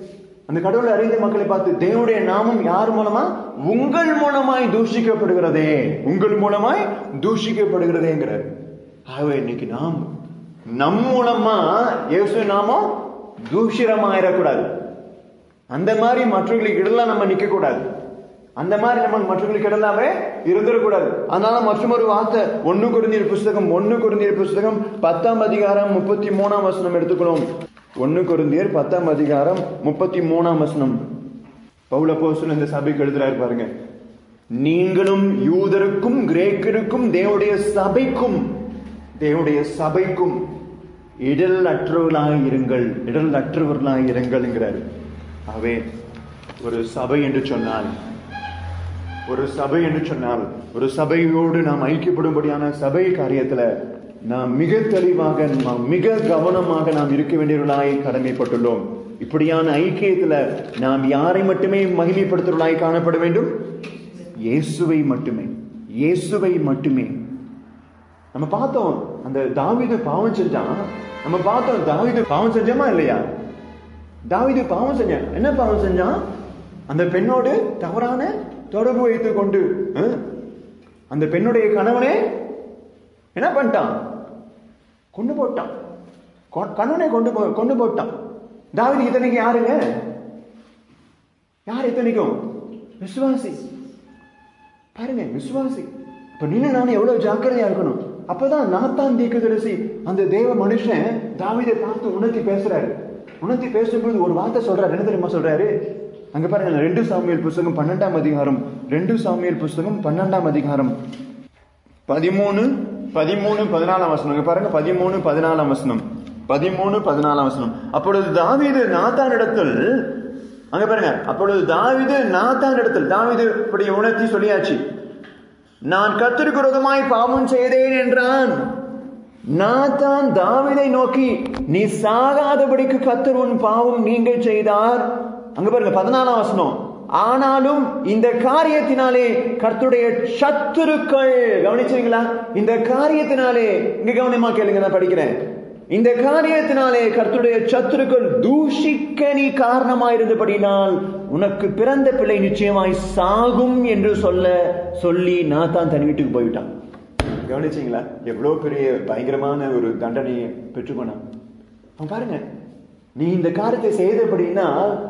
அந்த கடவுளை அறிந்த மக்களை பார்த்து தேவனுடைய நாமம் யார் மூலமா உங்கள் மூலமாய் தூஷிக்கப்படுகிறதே உங்கள் மூலமாய் தூஷிக்கப்படுகிறதேங்கிறார் ஆகவே இன்னைக்கு நாம் நம் மூலமா இயேசு நாமம் தூஷிரமாயிடக்கூடாது அந்த மாதிரி மற்றவர்களுக்கு இடலாம் நம்ம நிக்க கூடாது அந்த மாதிரி நம்ம மற்றவங்களுக்கு இடலாமே இருந்துடக்கூடாது அதனால மற்றொரு வார்த்தை ஒன்னு குருந்தியர் புஸ்தகம் ஒன்னு குருந்தியர் புஸ்தகம் பத்தாம் அதிகாரம் முப்பத்தி மூணாம் வசனம் எடுத்துக்கணும் ஒன்னு குருந்தியர் பத்தாம் அதிகாரம் முப்பத்தி மூணாம் வசனம் பவுல போஸ்டல் இந்த சபைக்கு எழுதுறாரு பாருங்க நீங்களும் யூதருக்கும் கிரேக்கருக்கும் தேவனுடைய சபைக்கும் தேவனுடைய சபைக்கும் இடல் அற்றவர்களாக இருங்கள் இடல் அற்றவர்களாக இருங்கள்ங்கிறாரு ஆகவே ஒரு சபை என்று சொன்னால் ஒரு சபை என்று சொன்னால் ஒரு சபையோடு நாம் ஐக்கியப்படும்படியான சபை காரியத்துல நாம் மிக தெளிவாக நாம் மிக கவனமாக நாம் இருக்க வேண்டியவர்களாய் கடமைப்பட்டுள்ளோம் இப்படியான ஐக்கியத்துல நாம் யாரை மட்டுமே மகிமைப்படுத்துவர்களாய் காணப்பட வேண்டும் இயேசுவை மட்டுமே இயேசுவை மட்டுமே நம்ம பார்த்தோம் அந்த தாவீது பாவம் செஞ்சான் நம்ம பார்த்தோம் தாவீது பாவம் செஞ்சோமா இல்லையா தாவீது பாவம் செஞ்சான் என்ன பாவம் செஞ்சான் அந்த பெண்ணோடு தவறான தொடர்பு வைத்துக் கொண்டு அஹ், அந்த பெண்ணுடைய கணவனே என்ன பண்ணிட்டான் கொண்டு போட்டான் கொ- கணவனை கொண்டு போ கொண்டு போட்டான் தாவீது இத்தனைக்கு யாருங்க யார் இத்தனைக்கும் விசுவாசி பாருங்க விசுவாசி இப்ப நீங்க நானும் எவ்வளவு ஜாக்கிரதையா இருக்கணும் அப்பதான் நாத்தான் தீர்க்கதரிசி அந்த தேவ மனுஷன் தாவீதை பார்த்து உணர்த்தி பேசுறாரு உணர்த்தி பேசும்போது ஒரு வார்த்தை சொல்றாரு என்ன தெரியுமா சொல்றாரு அங்க பாருங்க ரெண்டு சாமியல் புஸ்தகம் பன்னெண்டாம் அதிகாரம் ரெண்டு சாமியல் புஸ்தகம் பன்னெண்டாம் அதிகாரம் பதிமூணு பதிமூணு பதினாலாம் வசனம் இங்க பாருங்க பதிமூணு பதினாலாம் வசனம் பதிமூணு பதினாலாம் வசனம் அப்பொழுது தாவீது நாத்தான் இடத்தில் அங்க பாருங்க அப்பொழுது தாவீது நாத்தான் இடத்தில் தாவீது இப்படி உணர்த்தி சொல்லியாச்சு நான் கர்த்தருக்கு விரோதமாய் பாவம் செய்தேன் என்றான் நாத்தான் தாவீதை நோக்கி நீ சாகாதபடிக்கு கர்த்தர் உன் பாவம் நீங்க செய்தார் அங்க பாருங்க பதினாலாம் வசனம் ஆனாலும் இந்த காரியத்தினாலே கர்த்தருடைய சத்துருக்கள் கவனிச்சீங்களா இந்த காரியத்தினாலே இங்க கவனமா கேளுங்க நான் படிக்கிறேன் இந்த காரியத்தினாலே கர்த்தருடைய சத்துருக்கள் தூஷிக்க நீ காரணமாயிருந்தபடினால் உனக்கு பிறந்த பிள்ளை நிச்சயமாய் சாகும் என்று சொல்ல சொல்லி நாத்தான் தன் வீட்டுக்கு போய்விட்டான் கவனிச்சீங்களா எவ்வளவு பெரிய பயங்கரமான ஒரு தண்டனையை பெற்றுக்கொண்டான் அவன் பாருங்க நீ இந்த காரியத்தை செய்தபடினா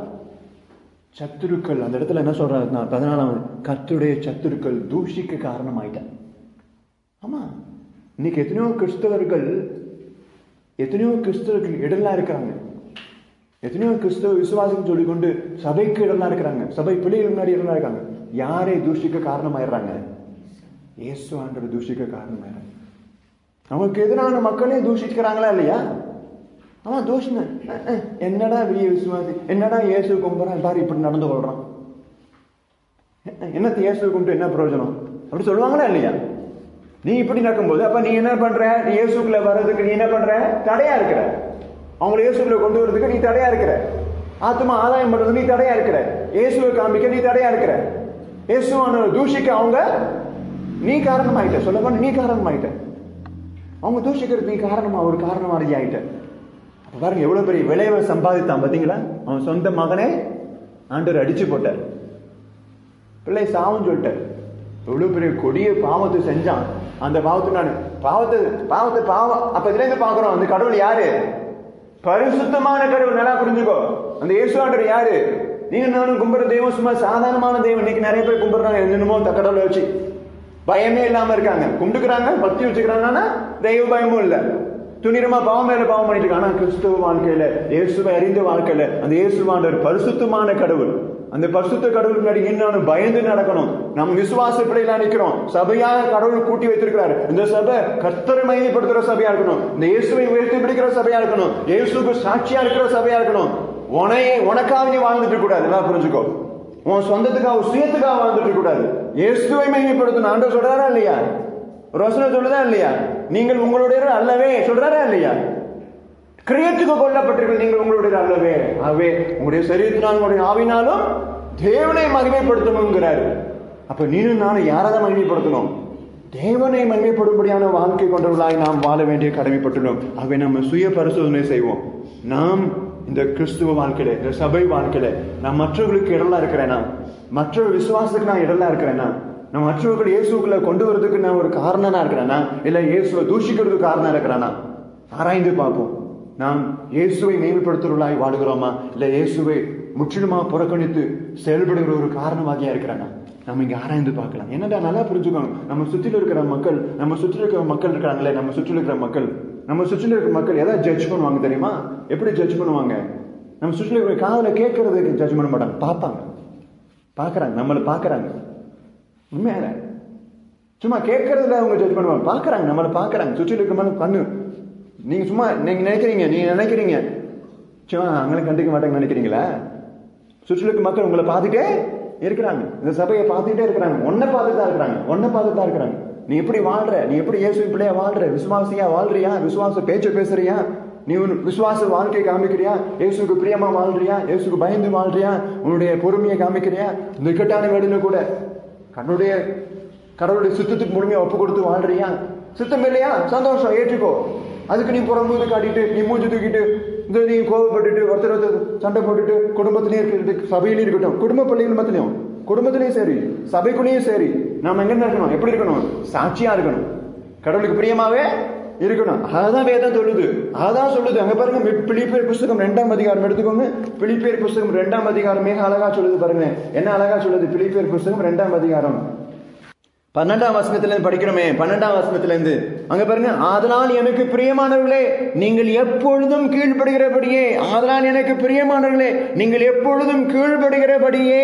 சத்துருக்கள் அந்த இடத்துல என்ன சொல்றாரு பதினாலாம் கர்த்தருடைய சத்துருக்கள் தூஷிக்க காரணமாயிட்டான் ஆமா இன்னைக்கு எத்தனையோ கிறிஸ்தவர்கள் எத்தனையோ கிறிஸ்தவர்கள் இடலா இருக்கிறாங்க எத்தனையோ கிறிஸ்தவ விசுவாசம் சொல்லிக்கொண்டு சபைக்கு இடலா இருக்கிறாங்க சபை பிள்ளைகள் முன்னாடி இடலா இருக்காங்க யாரை தூஷிக்க காரணமாயிடுறாங்க இயேசு ஆண்டவர் தூஷிக்க காரணமாயிடுறாங்க நமக்கு எதிரான மக்களே தூஷிக்கிறாங்களா இல்லையா அவன் தூஷண என்னடா வெளிய விசுவாசி என்னடா இயேசு கும்புறான் பாரு இப்படி நடந்து கொள்றான் என்னத்தை இயேசு கும்பிட்டு என்ன பிரயோஜனம் அப்படி சொல்லுவாங்களா இல்லையா நீ இப்படி நடக்கும்போது அப்ப நீ என்ன பண்ற நீ இயேசுக்குள்ள வர்றதுக்கு நீ என்ன பண்ற தடையா இருக்கிற அவங்களை இயேசுக்குள்ள கொண்டு வரதுக்கு நீ தடையா இருக்கிற ஆத்மா ஆதாயம் பண்றது நீ தடையா இருக்கிற இயேசுவை காமிக்க நீ தடையா இருக்கிற இயேசுவான தூஷிக்க அவங்க நீ காரணமாயிட்ட சொல்ல போனா நீ காரணமாயிட்ட அவங்க தூஷிக்கிறது நீ காரணமா ஒரு காரணமாரி ஆயிட்ட அப்ப பாருங்க எவ்வளவு பெரிய விளைவை சம்பாதித்தான் பாத்தீங்களா அவன் சொந்த மகனே ஆண்டவர் அடிச்சு போட்டார் பிள்ளை சாவும் சொல்லிட்டார் எவ்வளவு பெரிய கொடிய பாவத்தை செஞ்சான் அந்த பாவத்தை நான் பாவத்தை பாவத்தை பாவம் அப்ப இதுல இருந்து பாக்குறோம் அந்த கடவுள் யாரு பரிசுத்தமான கடவுள் நல்லா புரிஞ்சுக்கோ அந்த இயேசுவாண்டர் யாரு நீங்க நானும் கும்பிடுற தெய்வம் சும்மா சாதாரணமான தெய்வம் இன்னைக்கு நிறைய பேர் கும்பிடுறாங்க என்னென்னமோ த கடவுளை வச்சு பயமே இல்லாம இருக்காங்க கும்பிட்டுக்கிறாங்க பக்தி வச்சுக்கிறாங்கன்னா தெய்வ பயமும் இல்ல துணிரமா பாவம் மேல பாவம் பண்ணிட்டு இருக்காங்க ஆனா கிறிஸ்துவ வாழ்க்கையில இயேசுவை அறிந்த வாழ்க்கையில அந்த இயேசுவாண்டர் பரிசுத்தமான கடவுள் அந்த பரிசுத்த கடவுள் முன்னாடி இன்னும் பயந்து நடக்கணும் நம்ம விசுவாச பிள்ளைகளா நிக்கிறோம் சபையாக கடவுள் கூட்டி வைத்திருக்கிறார் இந்த சபை கர்த்தரை மையப்படுத்துற சபையா இருக்கணும் இந்த இயேசுவை உயர்த்தி பிடிக்கிற சபையா இருக்கணும் இயேசுக்கு சாட்சியா இருக்கிற சபையா இருக்கணும் உனையே உனக்காக நீ வாழ்ந்துட்டு இருக்க கூடாது எல்லாம் புரிஞ்சுக்கோ உன் சொந்தத்துக்காக சுயத்துக்காக வாழ்ந்துட்டு இருக்க கூடாது இயேசுவை மையப்படுத்தணும் ஆண்டவர் சொல்றாரா இல்லையா ஒரு வசனம் சொல்லுதா இல்லையா நீங்கள் உங்களுடைய அல்லவே சொல்றாரா இல்லையா கிரியத்துக்கு கொல்லப்பட்டீர்கள் நீங்கள் உங்களுடைய அல்லவே ஆகவே உங்களுடைய சரீரத்தினால் உங்களுடைய ஆவினாலும் தேவனை மகிமைப்படுத்தணுங்கிறாரு அப்ப நீனும் நானும் யாரதான் மகிமைப்படுத்தணும் தேவனை மகிமைப்படும்படியான வாழ்க்கை கொண்டவர்களாய் நாம் வாழ வேண்டிய கடமைப்பட்டுள்ளோம் ஆகவே நம்ம சுய பரிசோதனை செய்வோம் நாம் இந்த கிறிஸ்துவ வாழ்க்கையில இந்த சபை வாழ்க்கையில நான் மற்றவர்களுக்கு இடலா இருக்கிறேனா மற்ற விசுவாசத்துக்கு நான் இடலா இருக்கிறேனா நான் மற்றவர்கள் இயேசுக்குள்ள கொண்டு வரதுக்கு நான் ஒரு காரணனா இருக்கிறேனா இல்ல இயேசுவை தூஷிக்கிறதுக்கு காரணம் இருக்கிறானா ஆராய்ந்து பார்ப்போம் நாம் இயேசுவை மேம்படுத்துறவர்களாய் வாழுகிறோமா இல்ல இயேசுவை முற்றிலுமா புறக்கணித்து செயல்படுகிற ஒரு காரணமாகியா இருக்கிறானா நம்ம இங்க ஆராய்ந்து பார்க்கலாம் என்னடா நல்லா புரிஞ்சுக்கணும் நம்ம சுற்றில இருக்கிற மக்கள் நம்ம சுற்றில இருக்கிற மக்கள் இருக்காங்களே நம்ம சுற்றில இருக்கிற மக்கள் நம்ம சுற்றில இருக்கிற மக்கள் எதாவது ஜட்ஜ் பண்ணுவாங்க தெரியுமா எப்படி ஜட்ஜ் பண்ணுவாங்க நம்ம சுற்றில இருக்கிற காதல கேட்கறதுக்கு ஜட்ஜ் பண்ண மாட்டாங்க பார்ப்பாங்க பார்க்கறாங்க நம்மளை பார்க்கறாங்க உண்மையான சும்மா கேட்கறதுல அவங்க ஜட்ஜ் பண்ணுவாங்க பார்க்கறாங்க நம்மளை பார்க்கறாங்க சுற்றில இருக்கிற மாதிரி கண்ணு நீங்க சும்மா நீங்க நினைக்கிறீங்க நீங்க நினைக்கிறீங்க சும்மா அவங்களும் கண்டுக்க மாட்டாங்க நினைக்கிறீங்களா சுற்றில இருக்க மக்கள் உங்களை பார்த்துட்டே இருக்கிறாங்க இந்த சபையை பார்த்துட்டே இருக்கிறாங்க ஒன்ன பார்த்துட்டு தான் இருக்கிறாங்க ஒன்ன பார்த்துட்டு தான் இருக்கிறாங்க நீ எப்படி வாழ்ற நீ எப்படி இயேசு பிள்ளையா வாழ்ற விசுவாசியா வாழ்றியா விசுவாச பேச்சு பேசுறியா நீ உன் விசுவாச வாழ்க்கையை காமிக்கிறியா இயேசுக்கு பிரியமா வாழ்றியா இயேசுக்கு பயந்து வாழ்றியா உன்னுடைய பொறுமையை காமிக்கிறியா இந்த இக்கட்டான வேலையில கூட கண்ணுடைய கடவுளுடைய சுத்தத்துக்கு முழுமையா ஒப்பு கொடுத்து வாழ்றியா சுத்தம் இல்லையா சந்தோஷம் ஏற்றுக்கோ அதுக்கு நீ புறம்பூது காட்டிட்டு நீ மூஞ்சி தூக்கிட்டு இந்த நீ கோவப்பட்டுட்டு ஒருத்தர் ஒருத்தர் சண்டை போட்டுட்டு குடும்பத்திலேயே இருக்கிறது சபையிலேயும் இருக்கட்டும் குடும்ப பள்ளிகள் மத்திலையும் குடும்பத்திலையும் சரி சபைக்குள்ளேயும் சரி நாம எங்க இருக்கணும் எப்படி இருக்கணும் சாட்சியா இருக்கணும் கடவுளுக்கு பிரியமாவே இருக்கணும் அதான் வேதம் சொல்லுது அதான் சொல்லுது அங்க பாருங்க பிலிப்பேர் புஸ்தகம் ரெண்டாம் அதிகாரம் எடுத்துக்கோங்க பிலிப்பேர் புஸ்தகம் ரெண்டாம் அதிகாரம் மிக அழகா சொல்லுது பாருங்க என்ன அழகா சொல்லுது பிலிப்பேர் புஸ்தகம் ரெண்டாம் அதிகாரம் பன்னெண்டாம் வசனத்துல இருந்து படிக்கிறோமே பன்னெண்டாம் வசனத்துல இருந்து அங்க பாருங்க ஆதலால் எனக்கு பிரியமானவர்களே நீங்கள் எப்பொழுதும் கீழ்ப்படுகிறபடியே ஆதலால் எனக்கு பிரியமானவர்களே நீங்கள் எப்பொழுதும் கீழ்ப்படுகிறபடியே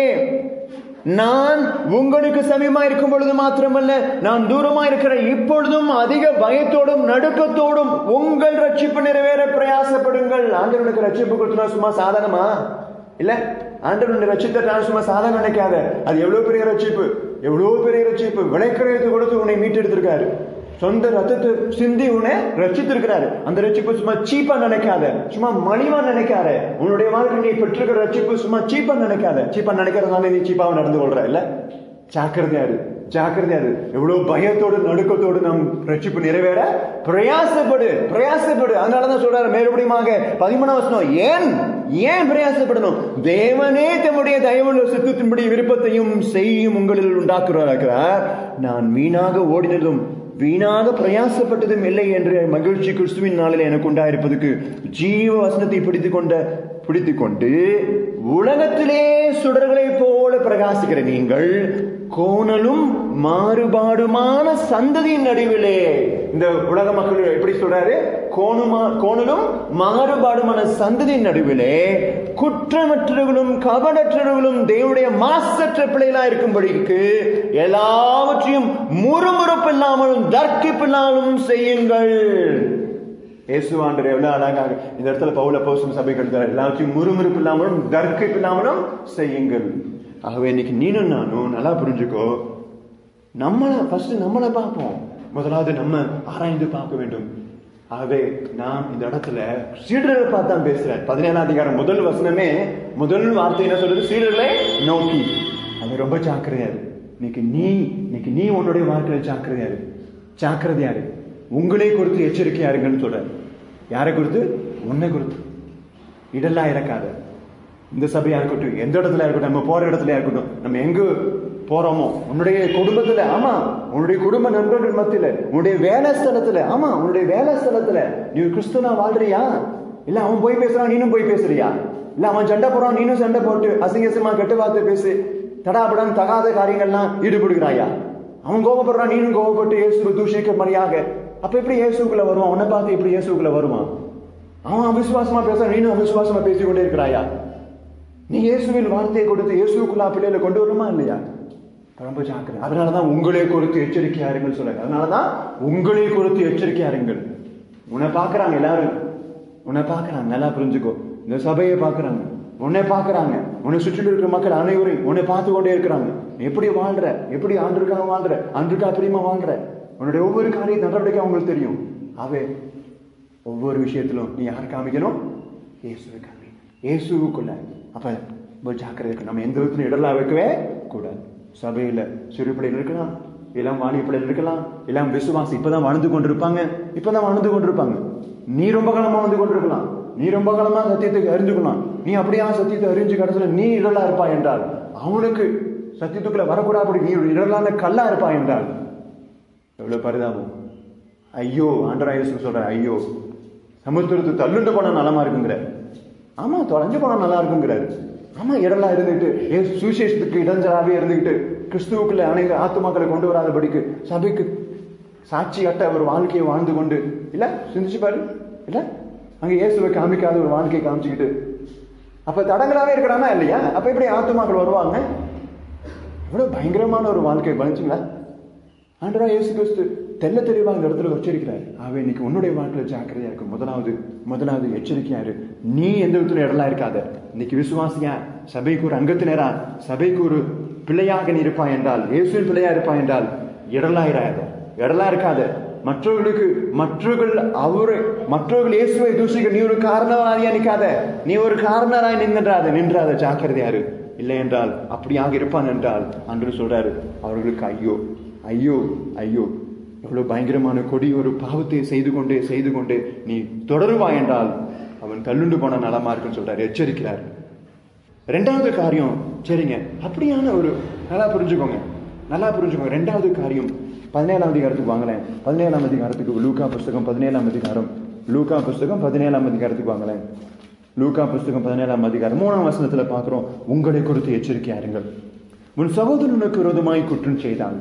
நான் உங்களுக்கு சமயமா இருக்கும் பொழுது மாத்திரமல்ல நான் தூரமா இருக்கிற இப்பொழுதும் அதிக பயத்தோடும் நடுக்கத்தோடும் உங்கள் ரட்சிப்பு நிறைவேற பிரயாசப்படுங்கள் ஆண்டவனுக்கு ரட்சிப்பு கொடுத்தா சும்மா சாதாரணமா இல்ல ஆண்டவன் ரட்சித்த சும்மா சாதாரண நினைக்காத அது எவ்வளவு பெரிய ரட்சிப்பு எவ்வளவு பெரிய ரட்சிப்பு விளைக்கிறதுக்கு கொடுத்து உன்னை மீட்டெடுத்திருக்காரு சொந்த ரத்தத்தை சிந்தி உன்னை ரச்சித்திருக்கிறாரு அந்த ரட்சிப்பு சும்மா சீப்பா நினைக்காத சும்மா மலிவா நினைக்காத உன்னுடைய வாழ்க்கை நீ பெற்றிருக்கிற ரட்சிப்பு சும்மா சீப்பா நினைக்காத சீப்பா நினைக்கிறதுனால நீ சீப்பாவை நடந்து கொள்ற இல்ல ஜாக்கிரதையாரு ஜாக்கிரதையாரு எவ்வளவு பயத்தோடு நடுக்கத்தோடு நம் ரட்சிப்பு நிறைவேற பிரயாசப்படு பிரயாசப்படு அதனாலதான் சொல்றாரு மேலுபடியுமாக பதிமூணாம் வசனம் ஏன் ஏன் பிரயாசப்படணும் தேவனே தம்முடைய தயவுள்ள சித்தத்தின்படி விருப்பத்தையும் செய்யும் உங்களில் உண்டாக்குறார் நான் வீணாக ஓடினதும் வீணாக பிரயாசப்பட்டதும் இல்லை என்ற மகிழ்ச்சி கிறிஸ்துவின் நாளில் எனக்கு உண்டாயிருப்பதுக்கு ஜீவ வசனத்தை பிடித்து கொண்ட பிடித்து கொண்டு உலகத்திலே சுடர்களை போல பிரகாசிக்கிற நீங்கள் கோணலும் மாறுபாடுமான சந்ததியின் நடுவிலே இந்த உலக மக்கள் எப்படி சொல்றாரு கோணுமா கோணலும் மாறுபாடுமான சந்ததியின் நடுவிலே குற்றமற்றவர்களும் கபடற்றவர்களும் தேவனுடைய மாசற்ற பிள்ளைகளா இருக்கும்படிக்கு எல்லாவற்றையும் முறுமுறுப்பு இல்லாமலும் தர்க்கிப்பில்லாமலும் செய்யுங்கள் இயேசுவாண்டர் எவ்வளவு அழகாக இந்த இடத்துல பவுல பௌசம் சபை கட்டுறார் எல்லாத்தையும் முறுமுறுப்பு இல்லாமலும் தர்க்கிப்பு இல்லாமலும் செய்யுங்கள் ஆகவே இன்னைக்கு நீனும் நானும் நல்லா புரிஞ்சுக்கோ நம்மளை ஃபர்ஸ்ட் நம்மளை பார்ப்போம் முதலாவது நம்ம ஆராய்ந்து பார்க்க வேண்டும் ஆகவே நாம் இந்த இடத்துல சீடர்களை பார்த்து தான் பேசுறேன் பதினேழாம் அதிகாரம் முதல் வசனமே முதல் வார்த்தை என்ன சொல்றது சீடர்களை நோக்கி அது ரொம்ப ஜாக்கிரதையாரு இன்னைக்கு நீ இன்னைக்கு நீ உன்னுடைய வாழ்க்கையில ஜாக்கிரதையாரு ஜாக்கிரதையாரு உங்களே குறித்து எச்சரிக்கையா இருங்கன்னு சொல்றாரு யாரை குறித்து உன்னை குறித்து இடெல்லாம் இறக்காத இந்த சபையா இருக்கட்டும் எந்த இடத்துல இருக்கட்டும் நம்ம போற இடத்துல இருக்கட்டும் நம்ம எங்க போறோமோ உன்னுடைய குடும்பத்துல ஆமா உன்னுடைய குடும்ப நண்பர்கள் மத்தியில உன்னுடைய வேலை ஸ்தலத்துல ஆமா உன்னுடைய வேலை ஸ்தலத்துல நீ கிறிஸ்துவனா வாழ்றியா இல்ல அவன் போய் பேசுறான் நீனும் போய் பேசுறியா இல்ல அவன் சண்டை போறான் நீனும் சண்டை போட்டு அசிங்கசமா கெட்ட வார்த்தை பேசி தடாபடம் தகாத காரியங்கள்லாம் ஈடுபடுகிறாயா அவன் கோபப்படுறான் நீனும் கோபப்பட்டு இயேசு தூஷிக்க மரியாக அப்ப எப்படி இயேசுக்குள்ள வருவான் உன்னை பார்த்து எப்படி இயேசுக்குள்ள வருவான் அவன் அவிசுவாசமா பேசுறான் நீனும் அவிசுவாசமா பேசிக்கொண்டே இருக்கிறாயா நீ இயேசுவில் வார்த்தையை கொடுத்து இயேசுக்குள்ளா பிள்ளைகளை கொண்டு வருமா இல்லையா ரொம்ப ஜாக்கிரதை அதனாலதான் உங்களே குறித்து எச்சரிக்கையா இருங்கள் சொல்லுங்க அதனாலதான் உங்களே குறித்து எச்சரிக்கையா இருங்கள் உன்னை பாக்குறாங்க எல்லாரும் உன்னை பாக்குறாங்க நல்லா புரிஞ்சுக்கோ இந்த சபையை பாக்குறாங்க உன்னை பாக்குறாங்க உன்னை சுற்றிலும் இருக்கிற மக்கள் அனைவரையும் உன்னை பார்த்து கொண்டே இருக்கிறாங்க நீ எப்படி வாழ்ற எப்படி ஆண்டுக்காக வாழ்ற ஆண்டுக்கா பிரியமா வாழ்ற உன்னுடைய ஒவ்வொரு காரிய நடவடிக்கை அவங்களுக்கு தெரியும் அவே ஒவ்வொரு விஷயத்திலும் நீ யார் காமிக்கணும் இயேசுவை காமி இயேசுவுக்குள்ள அப்ப ரொம்ப ஜாக்கிரதை இருக்கணும். நம்ம எந்த விதத்திலும் இடலா வைக்கவே கூடாது சபையில சிறு பிள்ளைகள் இருக்கலாம் இளம் வாணி பிள்ளைகள் இருக்கலாம் இளம் விசுவாசி இப்பதான் வாழ்ந்து கொண்டிருப்பாங்க இப்பதான் வாழ்ந்து கொண்டிருப்பாங்க நீ ரொம்ப காலமா வந்து கொண்டிருக்கலாம் நீ ரொம்ப காலமா சத்தியத்தை அறிஞ்சுக்கலாம் நீ அப்படியா சத்தியத்தை அறிஞ்சு கடைசியில் நீ இடலா இருப்பாய் என்றால் அவனுக்கு சத்தியத்துக்குள்ள வரக்கூடாது நீ ஒரு இடலான கல்லா இருப்பாய் என்றால் எவ்வளவு பரிதாபம் ஐயோ ஆண்டராயசு சொல்ற ஐயோ சமுத்திரத்து தள்ளுண்டு போனா நலமா இருக்குங்கிற ஆமா தொலைஞ்சு போனா நல்லா இருக்குங்கிறாரு ஆமா இடம்லாம் இருந்துகிட்டு ஏ சுவிசேஷத்துக்கு இடைஞ்சலாவே இருந்துகிட்டு கிறிஸ்துவுக்குள்ள அனைத்து ஆத்துமாக்களை கொண்டு வராதபடிக்கு சபைக்கு சாட்சி கட்ட ஒரு வாழ்க்கையை வாழ்ந்து கொண்டு இல்ல சிந்திச்சு பாரு இல்ல அங்க இயேசுவை காமிக்காத ஒரு வாழ்க்கையை காமிச்சுக்கிட்டு அப்ப தடங்களாவே இருக்கிறானா இல்லையா அப்ப எப்படி ஆத்துமாக்கள் வருவாங்க எவ்வளவு பயங்கரமான ஒரு வாழ்க்கை கவனிச்சுங்களா ஆண்டரா இயேசு கிறிஸ்து தெல்ல தெளிவா இந்த இடத்துல வச்சிருக்கிறார் அவன் இன்னைக்கு உன்னுடைய வாழ்க்கையில ஜாக்கிரதையா இருக்கும் முதலாவது முதலாவது எச்சரிக்கையா இரு நீ எந்த விதத்துல இடலாம் இருக்காத இன்னைக்கு விசுவாசியா சபைக்கு ஒரு அங்கத்தினரா சபைக்கு ஒரு பிள்ளையாக நீ இருப்பாய் என்றால் இயேசுவின் பிள்ளையா இருப்பாய் என்றால் இடலா இராத இடலா இருக்காத மற்றவர்களுக்கு மற்றவர்கள் அவரை மற்றவர்கள் இயேசுவை தூசிக்க நீ ஒரு காரணவாதியா நிக்காத நீ ஒரு காரணராய் நின்றாத நின்றாத ஜாக்கிரதையா இரு இல்லை என்றால் அப்படியாக இருப்பான் என்றால் அன்று சொல்றாரு அவர்களுக்கு ஐயோ ஐயோ ஐயோ எவ்வளவு பயங்கரமான கொடி ஒரு பாவத்தை செய்து கொண்டே செய்து கொண்டே நீ தொடருவாய் என்றால் அவன் தள்ளுண்டு போன நலமா இருக்குன்னு சொல்றாரு எச்சரிக்கிறார் ரெண்டாவது காரியம் சரிங்க அப்படியான ஒரு நல்லா புரிஞ்சுக்கோங்க நல்லா புரிஞ்சுக்கோங்க ரெண்டாவது காரியம் பதினேழாம் அதிகாரத்துக்கு வாங்கலேன் பதினேழாம் அதிகாரத்துக்கு லூக்கா புஸ்தகம் பதினேழாம் அதிகாரம் லூக்கா புஸ்தகம் பதினேழாம் அதிகாரத்துக்கு வாங்கலேன் லூக்கா புஸ்தகம் பதினேழாம் அதிகாரம் மூணாம் வசனத்துல பார்க்கிறோம் உங்களை குறித்து எச்சரிக்கையா இருங்கள் உன் சகோதரனுக்கு விரோதமாய் குற்றம் செய்தான்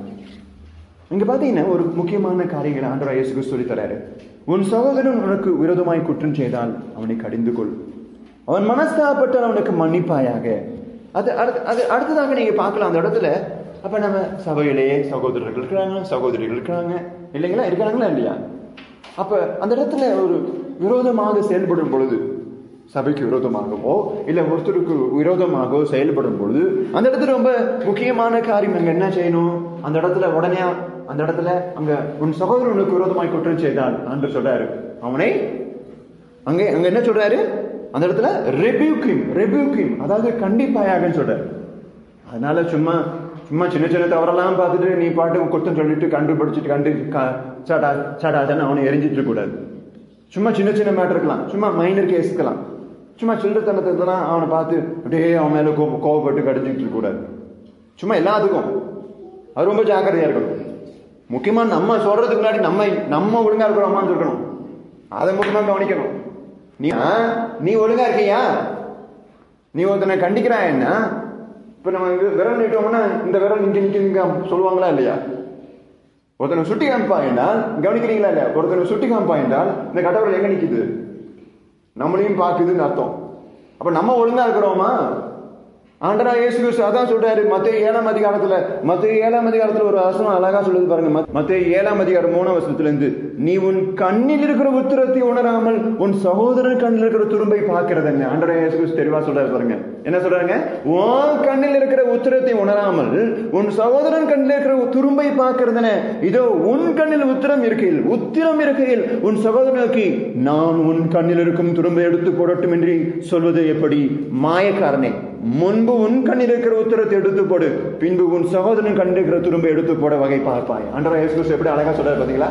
இங்க பாத்தீங்கன்னா ஒரு முக்கியமான காரியங்களை ஆண்டவர் இயேசுக்கு சொல்லி தராரு உன் சகோதரன் உனக்கு விரோதமாய் குற்றம் செய்தால் அவனை கடிந்து கொள் அவன் மனஸ்தாபப்பட்டால் அவனுக்கு மன்னிப்பாயாக அது அடுத்து அது அடுத்ததாக நீங்க பார்க்கலாம் அந்த இடத்துல அப்ப நம்ம சபையிலேயே சகோதரர்கள் இருக்கிறாங்க சகோதரிகள் இருக்கிறாங்க இல்லைங்களா இருக்கிறாங்களா இல்லையா அப்ப அந்த இடத்துல ஒரு விரோதமாக செயல்படும் பொழுது சபைக்கு விரோதமாகவோ இல்ல ஒருத்தருக்கு விரோதமாகவோ செயல்படும் பொழுது அந்த இடத்துல ரொம்ப முக்கியமான காரியம் அங்க என்ன செய்யணும் அந்த இடத்துல உடனே அந்த இடத்துல அங்க உன் சகோதரனுக்கு விரோதமாய் குற்றம் செய்தால் என்று சொல்றாரு அவனை அங்க அங்க என்ன சொல்றாரு அந்த இடத்துல ரெபியூக்கிம் ரெபியூக்கிம் அதாவது கண்டிப்பாயாகன்னு சொல்றாரு அதனால சும்மா சும்மா சின்ன சின்ன தவறெல்லாம் பார்த்துட்டு நீ பாட்டு குத்தம் சொல்லிட்டு கண்டுபிடிச்சிட்டு கண்டு சாடா சாடாதான்னு அவனை எரிஞ்சிட்டு இருக்க கூடாது சும்மா சின்ன சின்ன மேட்டருக்கலாம் சும்மா மைனர் கேஸுக்கலாம் சும்மா சில்லறத்தனத்தான் அவனை பார்த்து அப்படியே அவன் மேல கோப கோவப்பட்டு கடிஞ்சிட்டு இருக்க கூடாது சும்மா எல்லாத்துக்கும் அது ரொம்ப ஜாக்கிரதையா இருக்கணும் முக்கியமா நம்ம சொல்றதுக்கு முன்னாடி நம்ம நம்ம ஒழுங்கா இருக்கிறோமான்னு இருக்கணும் அதை முக்கியமா கவனிக்கணும் நீ ஆ, நீ ஒழுங்கா இருக்கியா நீ ஒருத்தனை கண்டிக்கிறாய் என்ன இப்ப நம்ம இங்க விரல் நீட்டோம்னா இந்த விரல் இங்க நிக்க இங்க சொல்லுவாங்களா இல்லையா ஒருத்தனை சுட்டி காமிப்பா என்றால் கவனிக்கிறீங்களா இல்லையா ஒருத்தனை சுட்டி காமிப்பா என்றால் இந்த கடவுள் எங்க நிக்குது நம்மளையும் பாக்குதுன்னு அர்த்தம் அப்ப நம்ம ஒழுங்கா இருக்கிறோமா ஆண்டரா இயேசு கிறிஸ்து அதான் சொல்றாரு மத்திய ஏழாம் அதிகாரத்துல மத்திய ஏழாம் அதிகாரத்துல ஒரு வசனம் அழகா சொல்லுது பாருங்க மத்திய ஏழாம் அதிகாரம் மூணாம் வசனத்துல இருந்து நீ உன் கண்ணில் இருக்கிற உத்திரத்தை உணராமல் உன் சகோதரன் கண்ணில் இருக்கிற துரும்பை பார்க்கிறதுங்க ஆண்டரா இயேசு கிறிஸ்து தெளிவா சொல்றாரு பாருங்க என்ன சொல்றாங்க உன் கண்ணில் இருக்கிற உத்திரத்தை உணராமல் உன் சகோதரன் கண்ணில் இருக்கிற துரும்பை பார்க்கிறதுன இதோ உன் கண்ணில் உத்திரம் இருக்கையில் உத்திரம் இருக்கையில் உன் சகோதரனுக்கு நான் உன் கண்ணில் இருக்கும் துரும்பை எடுத்து போடட்டும் என்று சொல்வது எப்படி மாயக்காரனே முன்பு உன் கண்ணில் இருக்கிற உத்தரத்தை எடுத்து போடு பின்பு உன் சகோதரன் கண்ணில் இருக்கிற துரும்பை எடுத்து போட வகை பார்ப்பாய் அன்றா இயேசு கிறிஸ்து எப்படி அழகா சொல்றாரு பாத்தீங்களா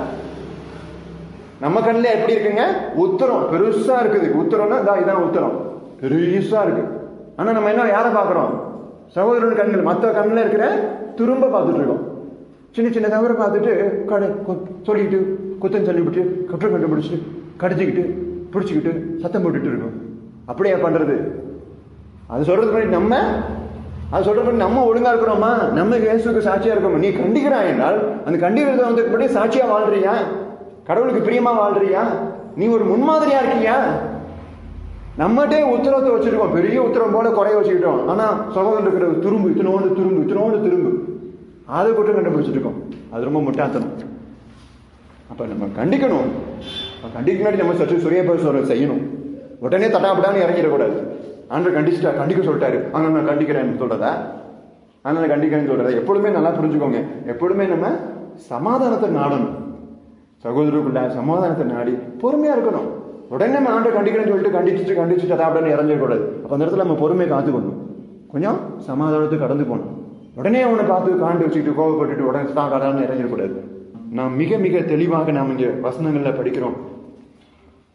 நம்ம கண்ணில் எப்படி இருக்குங்க உத்தரம் பெருசா இருக்குது உத்தரம்னா இதா இதான் உத்தரம் பெருசா இருக்கு ஆனா நம்ம என்ன யாரை பார்க்கிறோம் சகோதரன் கண்கள் மற்ற கண்ணில் இருக்கிற துரும்ப பார்த்துட்டு இருக்கோம் சின்ன சின்ன தவிர பார்த்துட்டு கடை கொ- சொல்லிட்டு குத்தம் சொல்லிவிட்டு குற்றம் கண்டுபிடிச்சிட்டு கடிச்சுக்கிட்டு பிடிச்சிக்கிட்டு சத்தம் போட்டுட்டு இருக்கோம் அப்படியா பண்றது அது சொல்றது முன்னாடி நம்ம அது சொல்றது முன்னாடி நம்ம ஒழுங்கா இருக்கிறோமா நம்ம இயேசுக்கு சாட்சியா இருக்கோமா நீ கண்டிக்கிறாய் என்றால் அந்த கண்டிக்கிறத வந்து முன்னாடி சாட்சியா வாழ்றியா கடவுளுக்கு பிரியமா வாழ்றியா நீ ஒரு முன்மாதிரியா இருக்கியா நம்மகிட்டே உத்தரவத்தை வச்சிருக்கோம் பெரிய உத்தரம் போல குறைய வச்சுக்கிட்டோம் ஆனா சகோதரன் இருக்கிற துரும்பு இத்தனோண்டு துரும்பு இத்தனோண்டு துரும்பு அதை குற்றம் கண்டுபிடிச்சிட்டு இருக்கோம் அது ரொம்ப முட்டாத்தனம் அப்ப நம்ம கண்டிக்கணும் அப்ப கண்டிக்க முன்னாடி நம்ம சற்று சுரிய பரிசோதனை செய்யணும் உடனே தட்டாப்படான்னு இறங்கிடக்கூடாது ஆண்டர் கண்டிச்சுட்டா கண்டிக்க சொல்லிட்டாரு ஆனா நான் கண்டிக்கிறேன்னு சொல்றதா ஆனா நான் கண்டிக்கிறேன்னு சொல்றதா எப்பொழுதுமே நல்லா புரிஞ்சுக்கோங்க எப்பொழுதுமே நம்ம சமாதானத்தை நாடணும் சகோதரருக்குள்ள சமாதானத்தை நாடி பொறுமையா இருக்கணும் உடனே நம்ம ஆண்டை கண்டிக்கிறேன்னு சொல்லிட்டு கண்டிச்சுட்டு கண்டிச்சுட்டு தட்டாப்படான்னு இறங்கிடக்கூடாது அப்ப அந்த இடத்துல நம்ம பொறுமையை காத்துக்கணும் கொஞ்சம் சமாதானத்தை கடந்து போகணும் உடனே அவனை பார்த்து காண்டு வச்சுக்கிட்டு கோவப்பட்டுட்டு உடனே தான் கடான்னு இறங்கிடக்கூடாது நாம் மிக மிக தெளிவாக நாம் இங்க வசனங்கள்ல படிக்கிறோம்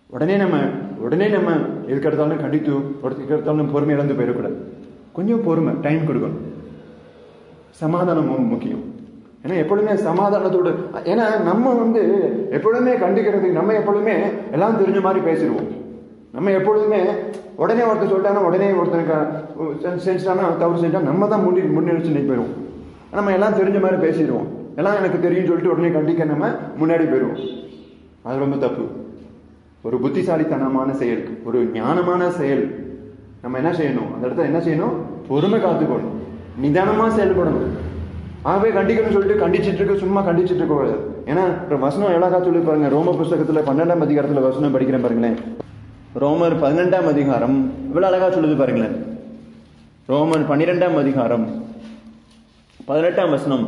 உடனே நம்ம உடனே நம்ம எதுக்கு எடுத்தாலும் கண்டித்து ஒருத்தருக்கு எடுத்தாலும் பொறுமை இழந்து போயிடக்கூடாது கொஞ்சம் பொறுமை டைம் கொடுக்கணும் சமாதானம் ரொம்ப முக்கியம் ஏன்னா எப்பொழுதுமே சமாதானத்தோடு ஏன்னா நம்ம வந்து எப்பொழுதுமே கண்டிக்கிறது நம்ம எப்பொழுதுமே எல்லாம் தெரிஞ்ச மாதிரி பேசிடுவோம் நம்ம எப்பொழுதுமே உடனே ஒருத்தர் சொல்லிட்டானா உடனே ஒருத்தனுக்கு செஞ்சுட்டானா தவறு செஞ்சா நம்ம தான் முன்னி முன்னெடுத்து நின்று போயிடுவோம் நம்ம எல்லாம் தெரிஞ்ச மாதிரி பேசிடுவோம் எல்லாம் எனக்கு தெரியும் சொல்லிட்டு உடனே கண்டிக்க நம்ம முன்னாடி போயிடுவோம் அது ரொம்ப தப்பு ஒரு புத்திசாலித்தனமான செயல் ஒரு ஞானமான செயல் நம்ம என்ன செய்யணும் அந்த இடத்துல என்ன செய்யணும் பொறுமை காத்துக்கணும் நிதானமா செயல்படணும் ஆகவே கண்டிக்கணும்னு சொல்லிட்டு கண்டிச்சிட்டு இருக்க சும்மா கண்டிச்சிட்டு இருக்க கூடாது ஏன்னா ஒரு வசனம் எவ்வளோ சொல்லி பாருங்க ரோம புஸ்தகத்துல பன்னெண்டாம் அதிகாரத்துல வசனம் படிக்கிறேன் பாருங்களேன் ரோமர் பதினெண்டாம் அதிகாரம் இவ்வளவு அழகா சொல்லுது பாருங்களேன் ரோமர் பன்னிரெண்டாம் அதிகாரம் பதினெட்டாம் வசனம்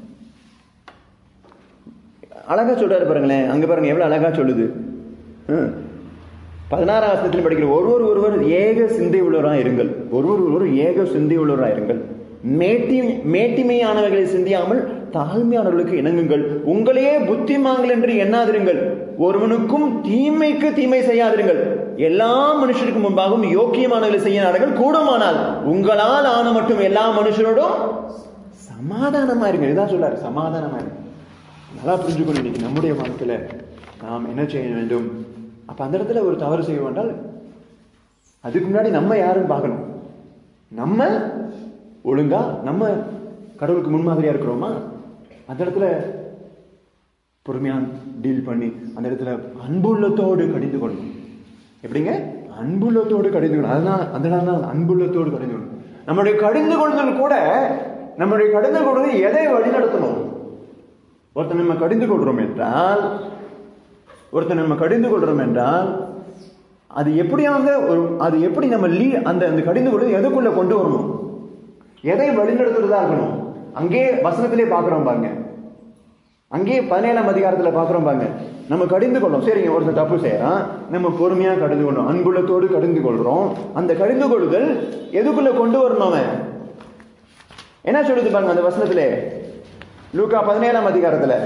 அழகா சொல்றாரு பாருங்களேன் அங்க பாருங்க எவ்வளவு அழகா சொல்லுது ஹம். பதினாறாம் வசனத்தில் படிக்கிற ஒருவர் ஒருவர் ஏக சிந்தை உள்ளவராக இருங்கள் ஒருவர் ஒருவர் ஏக சிந்தை உள்ளவராக இருங்கள் மேட்டி மேட்டிமையானவர்களை சிந்தியாமல் தாழ்மையானவர்களுக்கு இணங்குங்கள் உங்களையே புத்திமாங்கள் என்று எண்ணாதிருங்கள் ஒருவனுக்கும் தீமைக்கு தீமை செய்யாதிருங்கள் எல்லா மனுஷருக்கு முன்பாகவும் யோக்கியமானவர்களை செய்ய நாடுகள் கூடுமானால் உங்களால் ஆன மட்டும் எல்லா மனுஷரோடும் சமாதானமா இருங்க இதுதான் சொல்றாரு சமாதானமா இருங்க நல்லா புரிஞ்சுக்கணும் இன்னைக்கு நம்முடைய வாழ்க்கையில நாம் என்ன செய்ய வேண்டும் அப்ப அந்த இடத்துல ஒரு தவறு செய்ய வேண்டால் அதுக்கு முன்னாடி நம்ம யாருன்னு பார்க்கணும் நம்ம ஒழுங்கா நம்ம கடவுளுக்கு முன்மாதிரியா இருக்கிறோமா அந்த இடத்துல பொறுமையா டீல் பண்ணி அந்த இடத்துல அன்புள்ளத்தோடு கடிந்து கொள்ளணும் எப்படிங்க அன்புள்ளத்தோடு கடிந்து கொள்ளணும் அதனால அந்த இடத்துல அன்புள்ளத்தோடு கடிந்து கொள்ளணும் நம்முடைய கடிந்து கொள்ளுதல் கூட நம்முடைய கடிந்து கொள்ளுதல் எதை வழிநடத்தணும் ஒருத்தர் நம்ம கடிந்து கொள்றோம் என்றால் ஒருத்தர் நம்ம கடிந்து கொள்றோம் என்றால் அது எப்படியாக ஒரு அது எப்படி நம்ம லீ அந்த அந்த கடிந்து கொள்வது எதுக்குள்ள கொண்டு வரணும் எதை வழிநடத்துறதா இருக்கணும் அங்கே வசனத்திலே பார்க்கிறோம் பாருங்க அங்கே பதினேழாம் அதிகாரத்துல பார்க்கிறோம் பாருங்க நம்ம கடிந்து கொள்றோம் சரிங்க ஒருத்தர் தப்பு செய்யறான் நம்ம பொறுமையா கடிந்து கொள்றோம் அன்புள்ளத்தோடு கடிந்து கொள்றோம் அந்த கடிந்து கொள்ளுதல் எதுக்குள்ள கொண்டு வரணும் அவன் என்ன சொல்லுது பாருங்க அந்த வசனத்திலே லூக்கா பதினேழாம் அதிகாரத்துல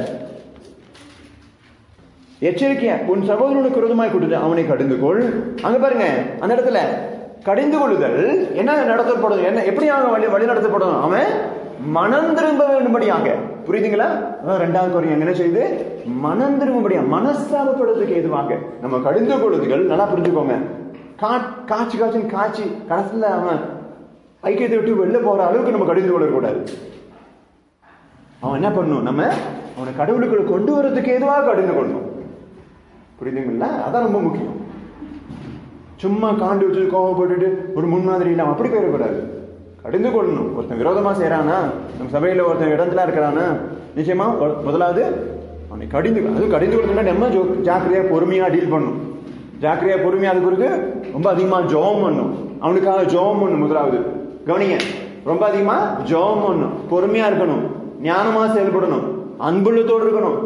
எச்சரிக்கையா உன் சகோதரனுக்கு விரோதமாய் கூட்டு அவனை கடிந்து கொள் அங்க பாருங்க அந்த இடத்துல கடிந்து கொள்ளுதல் என்ன நடத்தப்படும் என்ன எப்படி அவன் வழி வழி நடத்தப்படும் அவன் மனம் திரும்ப வேண்டும்படியாக புரியுதுங்களா அதான் ரெண்டாவது குறையும் என்ன செய்யுது மனம் திரும்பும்படியா மனஸ்தாபப்படுறதுக்கு எதுவாக நம்ம கடிந்து கொள்ளுதுகள் நல்லா புரிஞ்சுக்கோங்க கா காய்ச்சி காய்ச்சின்னு காய்ச்சி கடைசியில் அவன் ஐக்கியத்தை விட்டு வெளில போற அளவுக்கு நம்ம கடிந்து கொள்ளக்கூடாது அவன் என்ன பண்ணணும் நம்ம அவனை கடவுளுக்குள்ள கொண்டு வரதுக்கு எதுவாக கடிந்து கொள்ளணும் புரியுதுங்களா அதான் ரொம்ப முக்கியம் சும்மா காண்டு வச்சு கோவப்பட்டுட்டு ஒரு முன்மாதிரி இல்லாம அப்படி போயிடக்கூடாது கடிந்து கொள்ளணும் ஒருத்தன் விரோதமா செய்யறானா நம்ம சபையில ஒருத்தன் இடத்துல இருக்கிறானா நிச்சயமா ஒரு- முதலாவது அவனை கடிந்து அது கடிந்து கொடுத்தா நம்ம ஜோ- ஜாக்கிரதையா பொறுமையா டீல் பண்ணும் ஜாக்கிரதையா பொறுமையா அது குறித்து ரொம்ப அதிகமா ஜோம் பண்ணும் அவனுக்காக ஜோம் பண்ணும் முதலாவது கவனிங்க ரொம்ப அதிகமா ஜோம் பண்ணும் பொறுமையா இருக்கணும் ஞானமா செயல்படணும் அன்புள்ளத்தோடு இருக்கணும்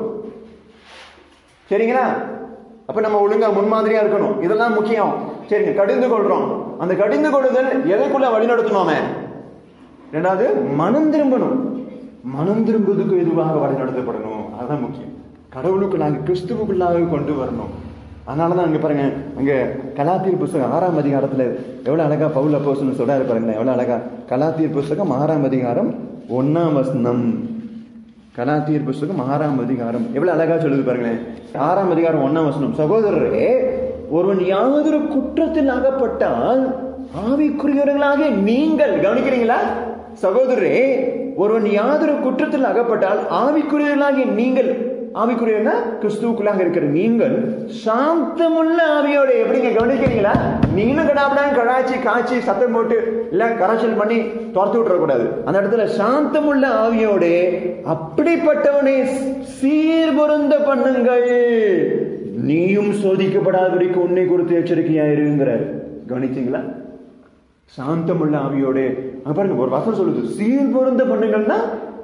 சரிங்களா அப்ப நம்ம ஒழுங்கா முன்மாதிரியா இருக்கணும் இதெல்லாம் முக்கியம் சரிங்க கடிந்து கொள்றோம் அந்த கடிந்து கொள்ளுதல் எதைக்குள்ள வழிநடத்தணும் அவன் ரெண்டாவது மனம் திரும்பணும் மனம் திரும்புவதுக்கு எதுவாக வழிநடத்தப்படணும் அதுதான் முக்கியம் கடவுளுக்குள்ளாக கிறிஸ்துவுக்குள்ளாக கொண்டு வரணும் அதனாலதான் அங்க பாருங்க அங்க கலாத்தீர் புஸ்தகம் ஆறாம் அதிகாரத்துல எவ்வளவு அழகா பவுல் அப்போஸ்தலன் சொல்றாரு பாருங்க எவ்வளவு அழகா கலாத்தீர் புஸ்தகம் ஆறாம் அதிகாரம் ஒன்னாம் வசனம் கலாத்தியர் புஸ்தகம் ஆறாம் அதிகாரம் எவ்வளவு அழகா சொல்லுது பாருங்களேன் ஆறாம் அதிகாரம் ஒன்னாம் வசனம் சகோதரரே ஒருவன் யாதொரு குற்றத்தில் அகப்பட்டால் ஆவிக்குரியவர்களாக நீங்கள் கவனிக்கிறீங்களா சகோதரரே ஒருவன் யாதொரு குற்றத்தில் அகப்பட்டால் ஆவிக்குரியவர்களாகிய நீங்கள் ஆவிக்குரியவனா கிறிஸ்துவுக்குள்ளாக இருக்கிற நீங்கள் சாந்தமுள்ள ஆவியோட எப்படிங்க கவனிக்கிறீங்களா நீங்களும் கடாபடான்னு கடாச்சி காய்ச்சி சத்தம் போட்டு இல்ல கரைச்சல் பண்ணி துரத்து விட்டுறக்கூடாது அந்த இடத்துல சாந்தமுள்ள ஆவியோட அப்படிப்பட்டவனை சீர்பொருந்த பண்ணுங்கள் நீயும் சோதிக்கப்படாதபடிக்கு உன்னை குறித்து எச்சரிக்கையா இருங்கிறார் கவனிச்சீங்களா சாந்தமுள்ள ஆவியோட அங்க பாருங்க ஒரு வசனம் சொல்லுது சீர்பொருந்த பண்ணுங்கள்னா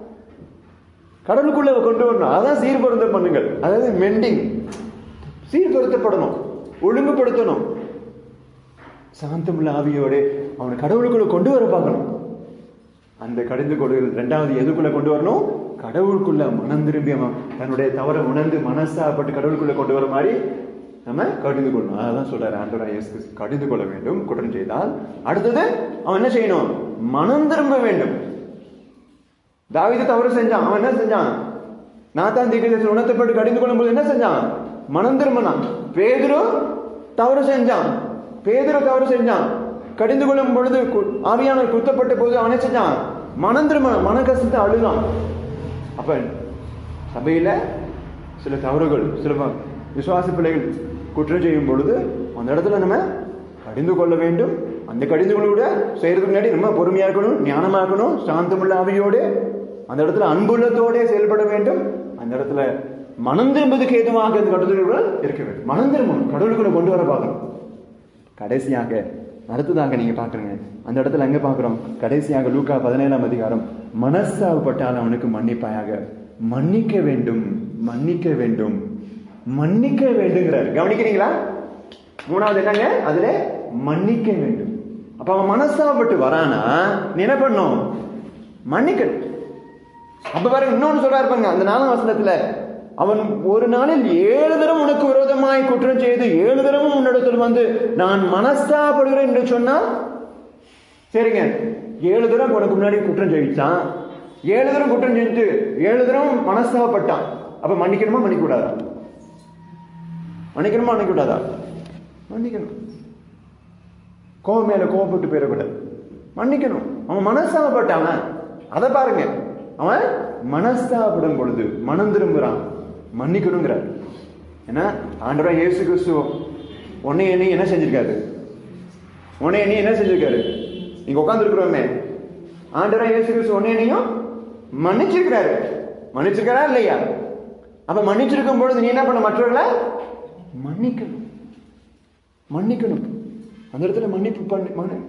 கடலுக்குள்ள கொண்டு வரணும் அதான் சீர்பொருந்த பண்ணுங்கள் அதாவது மெண்டிங் சீர்படுத்தப்படணும் ஒழுங்குபடுத்தணும் சாந்தமுள்ள ஆவியோட அவனை கடவுளுக்குள்ள கொண்டு வர பார்க்கணும் அந்த கடிந்து கொள்ளுதல் ரெண்டாவது எதுக்குள்ள கொண்டு வரணும் கடவுளுக்குள்ள மனம் திரும்பி அவன் தன்னுடைய தவறை உணர்ந்து மனசாப்பட்டு கடவுளுக்குள்ள கொண்டு வர மாதிரி நம்ம கடிந்து கொள்ளணும் அதான் சொல்றாரு ஆண்டவராய் இயேசு கிறிஸ்து கடிந்து கொள்ள வேண்டும் குற்றம் செய்தால் அடுத்தது அவன் என்ன செய்யணும் மனம் திரும்ப வேண்டும் தாவீது தவறு செஞ்சான் அவன் என்ன செஞ்சான் நாத்தான் தீர்க்கதரிசி உணர்த்தப்பட்டு கடிந்து கொள்ளும்போது என்ன செஞ்சான் மனம் திரும்பினான் பேதுரு தவறு செஞ்சான் பேதுரு தவறு செஞ்சான் கடிந்து கொள்ளும் பொழுது கு- ஆவியானவர் குத்தப்பட்ட போது அவன் என்ன செஞ்சான் மனம் திரும்பினான் மன கஷ்டத்தை அழுதான் அப்ப சபையில சில தவறுகள் சில வ- விசுவாச பிள்ளைகள் குற்றம் செய்யும் பொழுது அந்த இடத்துல நம்ம கடிந்து கொள்ள வேண்டும் அந்த கடிந்து கொள்ள செய்யறதுக்கு முன்னாடி நம்ம பொறுமையா இருக்கணும் ஞானமா இருக்கணும் சாந்தமுள்ள ஆவியோடு அந்த இடத்துல அன்புள்ளத்தோட செயல்பட வேண்டும் அந்த இடத்துல மனம் திரும்பதுக்கு ஏதுவாக அந்த கடுதல்கள் இருக்க வேண்டும் மனம் திரும்பணும் கடவுளுக்குள்ள கொண்டு வர பார்க்கணும் கடைசியாக அடுத்ததாக நீங்க பாக்குறீங்க அந்த இடத்துல எங்க பாக்குறோம் கடைசியாக லூக்கா பதினேழாம் அதிகாரம் மனஸ்தாபப்பட்டால் அவனுக்கு மன்னிப்பாயாக மன்னிக்க வேண்டும் மன்னிக்க வேண்டும் மன்னிக்க வேண்டுங்கிறார் கவனிக்கிறீங்களா மூணாவது என்னங்க அதுல மன்னிக்க வேண்டும் அப்ப அவன் மனஸ்தாபப்பட்டு வரானா நீ என்ன பண்ணும் மன்னிக்கணும் அப்ப பாருங்க இன்னொன்னு சொல்றாரு பாருங்க அந்த நாலாம் வசனத்துல அவன் ஒரு நாளில் ஏழு தரம் உனக்கு விரோதமாய் குற்றம் செய்து ஏழு தரமும் உன்னிடத்தில் வந்து நான் மனஸ்தாபடுகிறேன் என்று சொன்னால் சரிங்க ஏழு தரம் உனக்கு முன்னாடி குற்றம் செய்விச்சான் ஏழு தரம் குற்றம் செஞ்சு ஏழு தரம் மனஸ்தாபப்பட்டான் அப்ப மன்னிக்கணுமா மன்னிக்க கூடாதா மன்னிக்கணுமா மன்னிக்க கூடாதா மன்னிக்கணும் கோவம் மேல கோவப்பட்டு போயிடக்கூடாது மன்னிக்கணும் அவன் மனஸ்தாபப்பட்டான் அதை பாருங்க அவன் மனஸ்தாபப்படும் பொழுது மனம் திரும்புறான் மன்னிக்கணுங்கிறார் ஏன்னா ஆண்டவரா இயேசு கிறிஸ்து உன்னை என்னை என்ன செஞ்சிருக்காரு உன்னை என்னை என்ன செஞ்சிருக்காரு இங்க உட்காந்துருக்கிறோமே ஆண்டவரா இயேசு கிறிஸ்து உன்னை என்னையும் மன்னிச்சிருக்கிறாரு மன்னிச்சிருக்காரா இல்லையா அப்ப மன்னிச்சிருக்கும் பொழுது நீ என்ன பண்ண மற்றவர்களை மன்னிக்கணும் மன்னிக்கணும் அந்த இடத்துல மன்னிப்பு பண்ணி மன்னி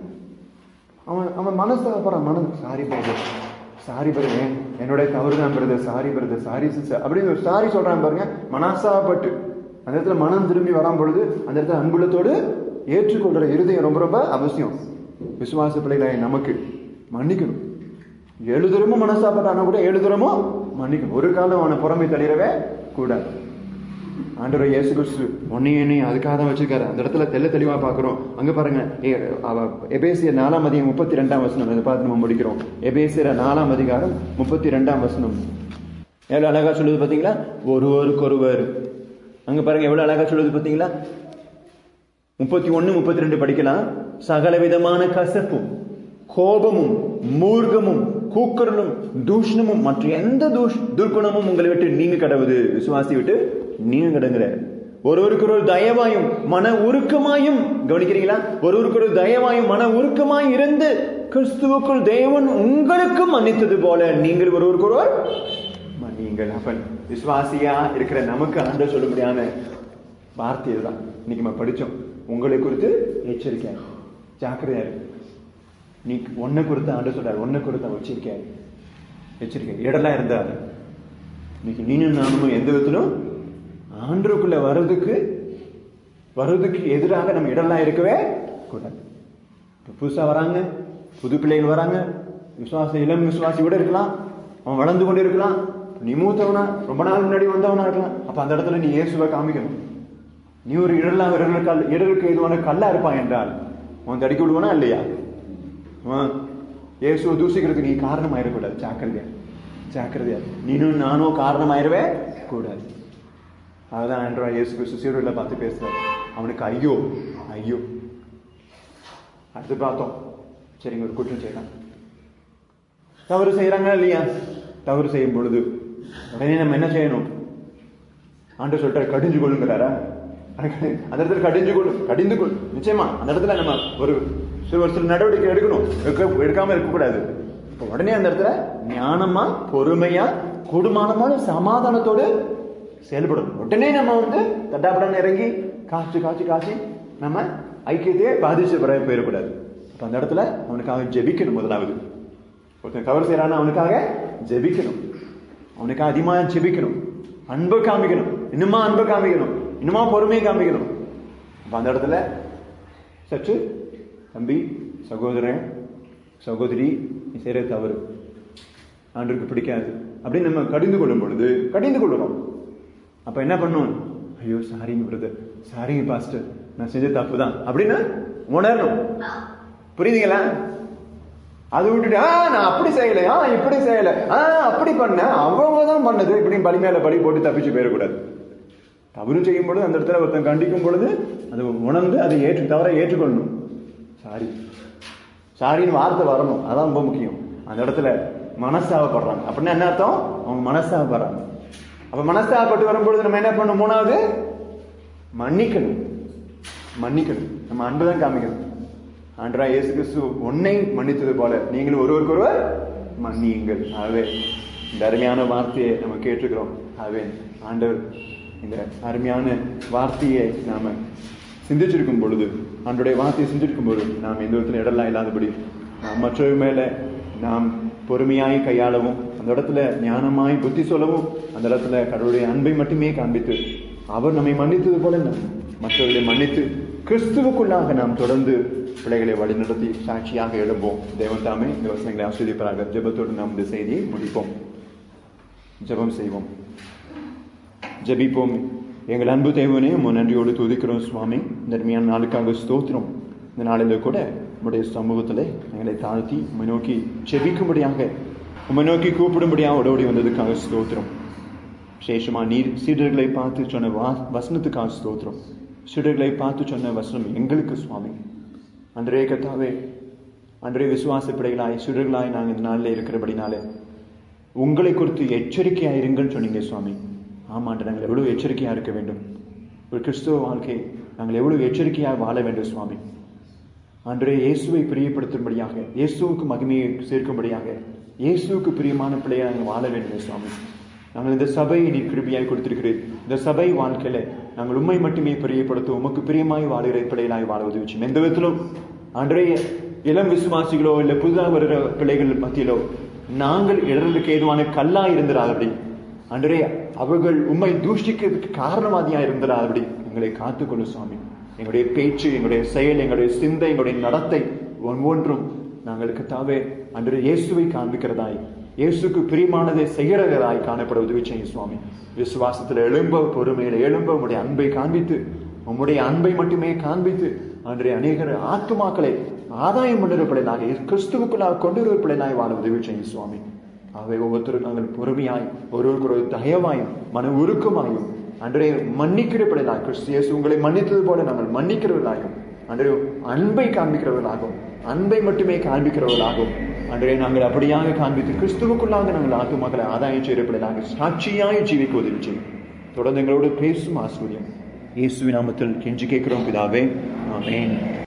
அவன் அவன் மனசாகப்படுறான் மனம் சாரி பிரதர் சாரி பிரதர் என்னுடைய தவறு தான் brother sorry brother sorry sister அப்படின்னு ஒரு சாரி சொல்றான் பாருங்க மனசாப்பட்டு அந்த இடத்துல மனம் திரும்பி வரும் பொழுது அந்த இடத்துல அன்புலத்தோடு ஏற்றுக்கொள்ற இருதயம் ரொம்ப ரொம்ப அவசியம் விசுவாச பிள்ளைகளை நமக்கு மன்னிக்கணும் எழுதுறமும் மனசாப்பட்டானா கூட எழுதுறமும் மன்னிக்கணும் ஒரு காலம் அவனை புறமை தள்ளிடவே கூடாது ஆண்டவர் இயேசு கிறிஸ்து ஒன்னையும் என்னையும் அதுக்காக தான் வச்சிருக்காரு அந்த இடத்துல தெள்ள தெளிவா பார்க்கிறோம் அங்க பாருங்க ஏ, அவ எபேசியர் நாலாம் அதிகாரம் முப்பத்தி ரெண்டாம் வசனம் இதை பார்த்து நம்ம முடிக்கிறோம் எபேசியர் நாலாம் அதிகாரம் முப்பத்தி ரெண்டாம் வசனம் எவ்வளவு அழகா சொல்லுது பாத்தீங்களா ஒருவருக்கொருவர் அங்க பாருங்க எவ்வளவு அழகா சொல்லுது பாத்தீங்களா முப்பத்தி ஒண்ணு முப்பத்தி ரெண்டு படிக்கலாம் சகல விதமான கசப்பும் கோபமும் மூர்க்கமும் கூக்குரலும் தூஷணமும் மற்ற எந்த தூஷ் துர்க்குணமும் உங்களை விட்டு நீங்க கடவுது விசுவாசி விட்டு நீங்க கடங்குற ஒருவருக்கு ஒரு தயவாயும் மன உருக்கமாயும் கவனிக்கிறீங்களா ஒருவருக்கு ஒரு தயவாயும் மன உருக்கமாய் இருந்து கிறிஸ்துவுக்குள் தேவன் உங்களுக்கு மன்னித்தது போல நீங்கள் ஒருவருக்கு ஒருவர் மன்னியுங்கள் அப்பன் விசுவாசியா இருக்கிற நமக்கு ஆண்டு சொல்லும்படியான வார்த்தை இதுதான் இன்னைக்கு நம்ம படிச்சோம் உங்களை குறித்து எச்சரிக்கை ஜாக்கிரதையா இருக்கு நீ ஒன்னை குறித்து ஆண்டு சொல்றாரு ஒன்னை குறித்து வச்சிருக்க எச்சரிக்கை இடலாம் இருந்தாரு இன்னைக்கு நீனும் நானும் எந்த விதத்திலும் ஆண்டுக்குள்ள வர்றதுக்கு வர்றதுக்கு எதிராக நம்ம இடம்லாம் இருக்கவே கூடாது இப்ப புதுசா வராங்க புது பிள்ளைகள் வராங்க விசுவாச இளம் விசுவாசி கூட இருக்கலாம் அவன் வளர்ந்து கொண்டு இருக்கலாம் நீ மூத்தவனா ரொம்ப நாள் முன்னாடி வந்தவனா இருக்கலாம் அப்ப அந்த இடத்துல நீ இயேசுவை காமிக்கணும் நீ ஒரு இடலா விரல் கல் இடலுக்கு எதுவான கல்லா இருப்பான் என்றால் அவன் தடிக்க விடுவானா இல்லையா அவன் இயேசுவை தூசிக்கிறதுக்கு நீ காரணமாயிடக்கூடாது ஜாக்கிரதையா ஜாக்கிரதையா நீனும் நானும் காரணமாயிரவே கூடாது அதுதான் ஆண்ட்ரா இயேசு கிறிஸ்து சீருவில் பார்த்து பேசுறாரு அவனுக்கு ஐயோ ஐயோ அடுத்து பார்த்தோம் சரிங்க ஒரு குற்றம் செய்யலாம் தவறு செய்யறாங்களா இல்லையா தவறு செய்யும் பொழுது உடனே நம்ம என்ன செய்யணும் ஆண்டு சொல்லிட்டாரு கடிஞ்சு கொள்ளுங்கிறாரா அந்த இடத்துல கடிஞ்சு கொள்ளும் கடிந்து கொள் நிச்சயமா அந்த இடத்துல நம்ம ஒரு சில ஒரு சில நடவடிக்கை எடுக்கணும் எடுக்க- எடுக்காம இருக்கக்கூடாது இப்ப உடனே அந்த இடத்துல ஞானமா பொறுமையா கூடுமானமான சமாதானத்தோடு செயல்படணும் உடனே நம்ம வந்து தட்டாப்படம் இறங்கி காய்ச்சி காய்ச்சி காய்ச்சி நம்ம ஐக்கியத்தையே பாதிச்சு பிறகு போயிடக்கூடாது அப்ப அந்த இடத்துல அவனுக்காக ஜெபிக்கணும் முதலாவது ஒருத்தன் தவறு செய்யறான்னா அவனுக்காக ஜெபிக்கணும் அவனுக்காக அதிகமாக ஜெபிக்கணும் அன்பை காமிக்கணும் இன்னுமா அன்பை காமிக்கணும் இன்னுமா பொறுமையை காமிக்கணும் அப்ப அந்த இடத்துல சற்று தம்பி சகோதரன் சகோதரி நீ செய்யற தவறு ஆண்டருக்கு பிடிக்காது அப்படின்னு நம்ம கடிந்து கொள்ளும் பொழுது கடிந்து கொள்ளுறோம் அப்ப என்ன பண்ணும் ஐயோ சாரிங்க பிரதர் சாரிங்க பாஸ்டர் நான் செஞ்ச தப்பு தான் அப்படின்னு உணரணும் புரியுதுங்களா அது விட்டுட்டு ஆ நான் அப்படி செய்யல ஆ இப்படி செய்யல ஆ அப்படி பண்ண அவங்க தான் பண்ணது இப்படின்னு பலி மேல பலி போட்டு தப்பிச்சு போயிடக்கூடாது தவறு செய்யும் பொழுது அந்த இடத்துல ஒருத்தன் கண்டிக்கும் பொழுது அது உணர்ந்து அதை ஏற்று தவற ஏற்றுக்கொள்ளணும் சாரி சாரின்னு வார்த்தை வரணும் அதான் ரொம்ப முக்கியம் அந்த இடத்துல மனஸ்தாபப்படுறாங்க அப்படின்னா என்ன அர்த்தம் அவங்க மனஸ்தாபப்படுறாங்க அப்ப மனஸ்தாபப்பட்டு வரும்பொழுது நம்ம என்ன பண்ணணும் மூணாவது மன்னிக்கணும் மன்னிக்கணும் நம்ம அன்பு தான் காமிக்கணும் ஆண்டரா இயேசு கிறிஸ்து உன்னை மன்னித்தது போல நீங்களும் ஒருவருக்கொருவர் மன்னியுங்கள் ஆகவே இந்த அருமையான வார்த்தையை நம்ம கேட்டிருக்கிறோம் ஆகவே ஆண்டவர் இந்த அருமையான வார்த்தையை நாம சிந்திச்சிருக்கும் பொழுது ஆண்டுடைய வார்த்தையை சிந்திச்சிருக்கும் பொழுது நாம் எந்த விதத்துல இடலாம் இல்லாதபடி நாம் மற்றவர் மேல நாம் பொறுமையாய் கையாளவும் அந்த இடத்துல ஞானமாய் புத்தி சொல்லவும் அந்த இடத்துல கடவுளுடைய அன்பை மட்டுமே காண்பித்து அவர் நம்மை மன்னித்தது போல நாம் மற்றவர்களை மன்னித்து கிறிஸ்துவுக்குள்ளாக நாம் தொடர்ந்து பிள்ளைகளை வழிநடத்தி சாட்சியாக எழும்போம் தேவன் தாமே இந்த வசனங்களை ஆஸ்வதிப்பாராக ஜெபத்தோடு நாம் இந்த செய்தியை முடிப்போம் ஜெபம் செய்வோம் ஜெபிப்போம் எங்கள் அன்பு தேவனே உன் நன்றியோடு துதிக்கிறோம் சுவாமி இந்த அருமையான நாளுக்காக ஸ்தோத்திரம் இந்த நாளில் கூட உம்முடைய சமூகத்தில் எங்களை தாழ்த்தி உம்மை நோக்கி ஜெபிக்கும்படியாக உம்மை நோக்கி கூப்பிடும்படியாக ஓடோடி வந்ததுக்காக ஸ்தோத்திரம் விசேஷமா நீர் சீடர்களை பார்த்து சொன்ன வா வசனத்துக்காக ஸ்தோத்திரம் சீடர்களை பார்த்து சொன்ன வசனம் எங்களுக்கு சுவாமி அன்றே கத்தாவே அன்றே விசுவாச பிள்ளைகளாய் சீடர்களாய் நாங்கள் இந்த நாளில் இருக்கிறபடினாலே உங்களை குறித்து எச்சரிக்கையா இருங்கன்னு சொன்னீங்க சுவாமி ஆமாண்ட நாங்கள் எவ்வளவு எச்சரிக்கையா இருக்க வேண்டும் ஒரு கிறிஸ்துவ வாழ்க்கை நாங்கள் எவ்வளவு எச்சரிக்கையாக வாழ வேண்டும் சுவாமி அன்றே இயேசுவை பிரியப்படுத்தும்படியாக இயேசுவுக்கு மகிமையை சேர்க்கும்படியாக இயேசுவுக்கு பிரியமான பிள்ளையாக நாங்கள் வாழ வேண்டும் சுவாமி நாங்கள் இந்த சபையை நீ கிருபியாய் கொடுத்திருக்கிறீர் இந்த சபை வாழ்க்கையில நாங்கள் உண்மை மட்டுமே பிரியப்படுத்த உமக்கு பிரியமாய் வாழுகிற பிள்ளைகளாய் வாழ உதவிச்சோம் எந்த விதத்திலும் அன்றைய இளம் விசுவாசிகளோ இல்ல புதிதாக வருகிற பிள்ளைகள் மத்தியிலோ நாங்கள் இடர்களுக்கு ஏதுவான கல்லா இருந்திராதபடி அன்றே அவர்கள் உண்மை தூஷிக்கிறதுக்கு காரணவாதியா இருந்திராதபடி எங்களை காத்துக்கொள்ளும் சுவாமி எங்களுடைய பேச்சு எங்களுடைய செயல் எங்களுடைய சிந்தை எங்களுடைய நடத்தை ஒவ்வொன்றும் நாங்களுக்கு தாவே அன்று இயேசுவை காண்பிக்கிறதாய் இயேசுக்கு பிரியமானதை செய்கிறதாய் காணப்பட உதவி செய்யும் சுவாமி விசுவாசத்தில் எழும்ப பொறுமையில் எழும்ப உங்களுடைய அன்பை காண்பித்து உம்முடைய அன்பை மட்டுமே காண்பித்து அன்றைய அநேகர் ஆத்துமாக்களை ஆதாயம் பண்ணுற பிள்ளைனாக கிறிஸ்துவுக்குள்ளாக கொண்டு வருகிற பிள்ளைனாய் வாழ உதவி செய்யும் சுவாமி ஆகவே ஒவ்வொருத்தரும் நாங்கள் பொறுமையாய் ஒருவருக்கு ஒரு தயவாயும் மன உருக்கமாயும் அன்றைய மன்னிக்கிற பிள்ளைனாய் கிறிஸ்து இயேசு உங்களை மன்னித்தது போல நாங்கள் மன்னிக்கிறவர்களாகும் அன்றைய அன்பை காண்பிக்கிறவர்களாகும் அன்பை மட்டுமே காண்பிக்கிறவர்களாகும் அன்றைய நாங்கள் அப்படியாக காண்பித்து கிறிஸ்துவுக்குள்ளாக நாங்கள் ஆத்துமாக்களை ஆதாயம் செய்கிற பிள்ளைனாக சாட்சியாய் ஜீவிக்க உதவி செய்யும் தொடர்ந்து எங்களோடு பேசும் ஆசிரியம் இயேசுவின் நாமத்தில் கெஞ்சி கேட்கிறோம் பிதாவே ஆமென்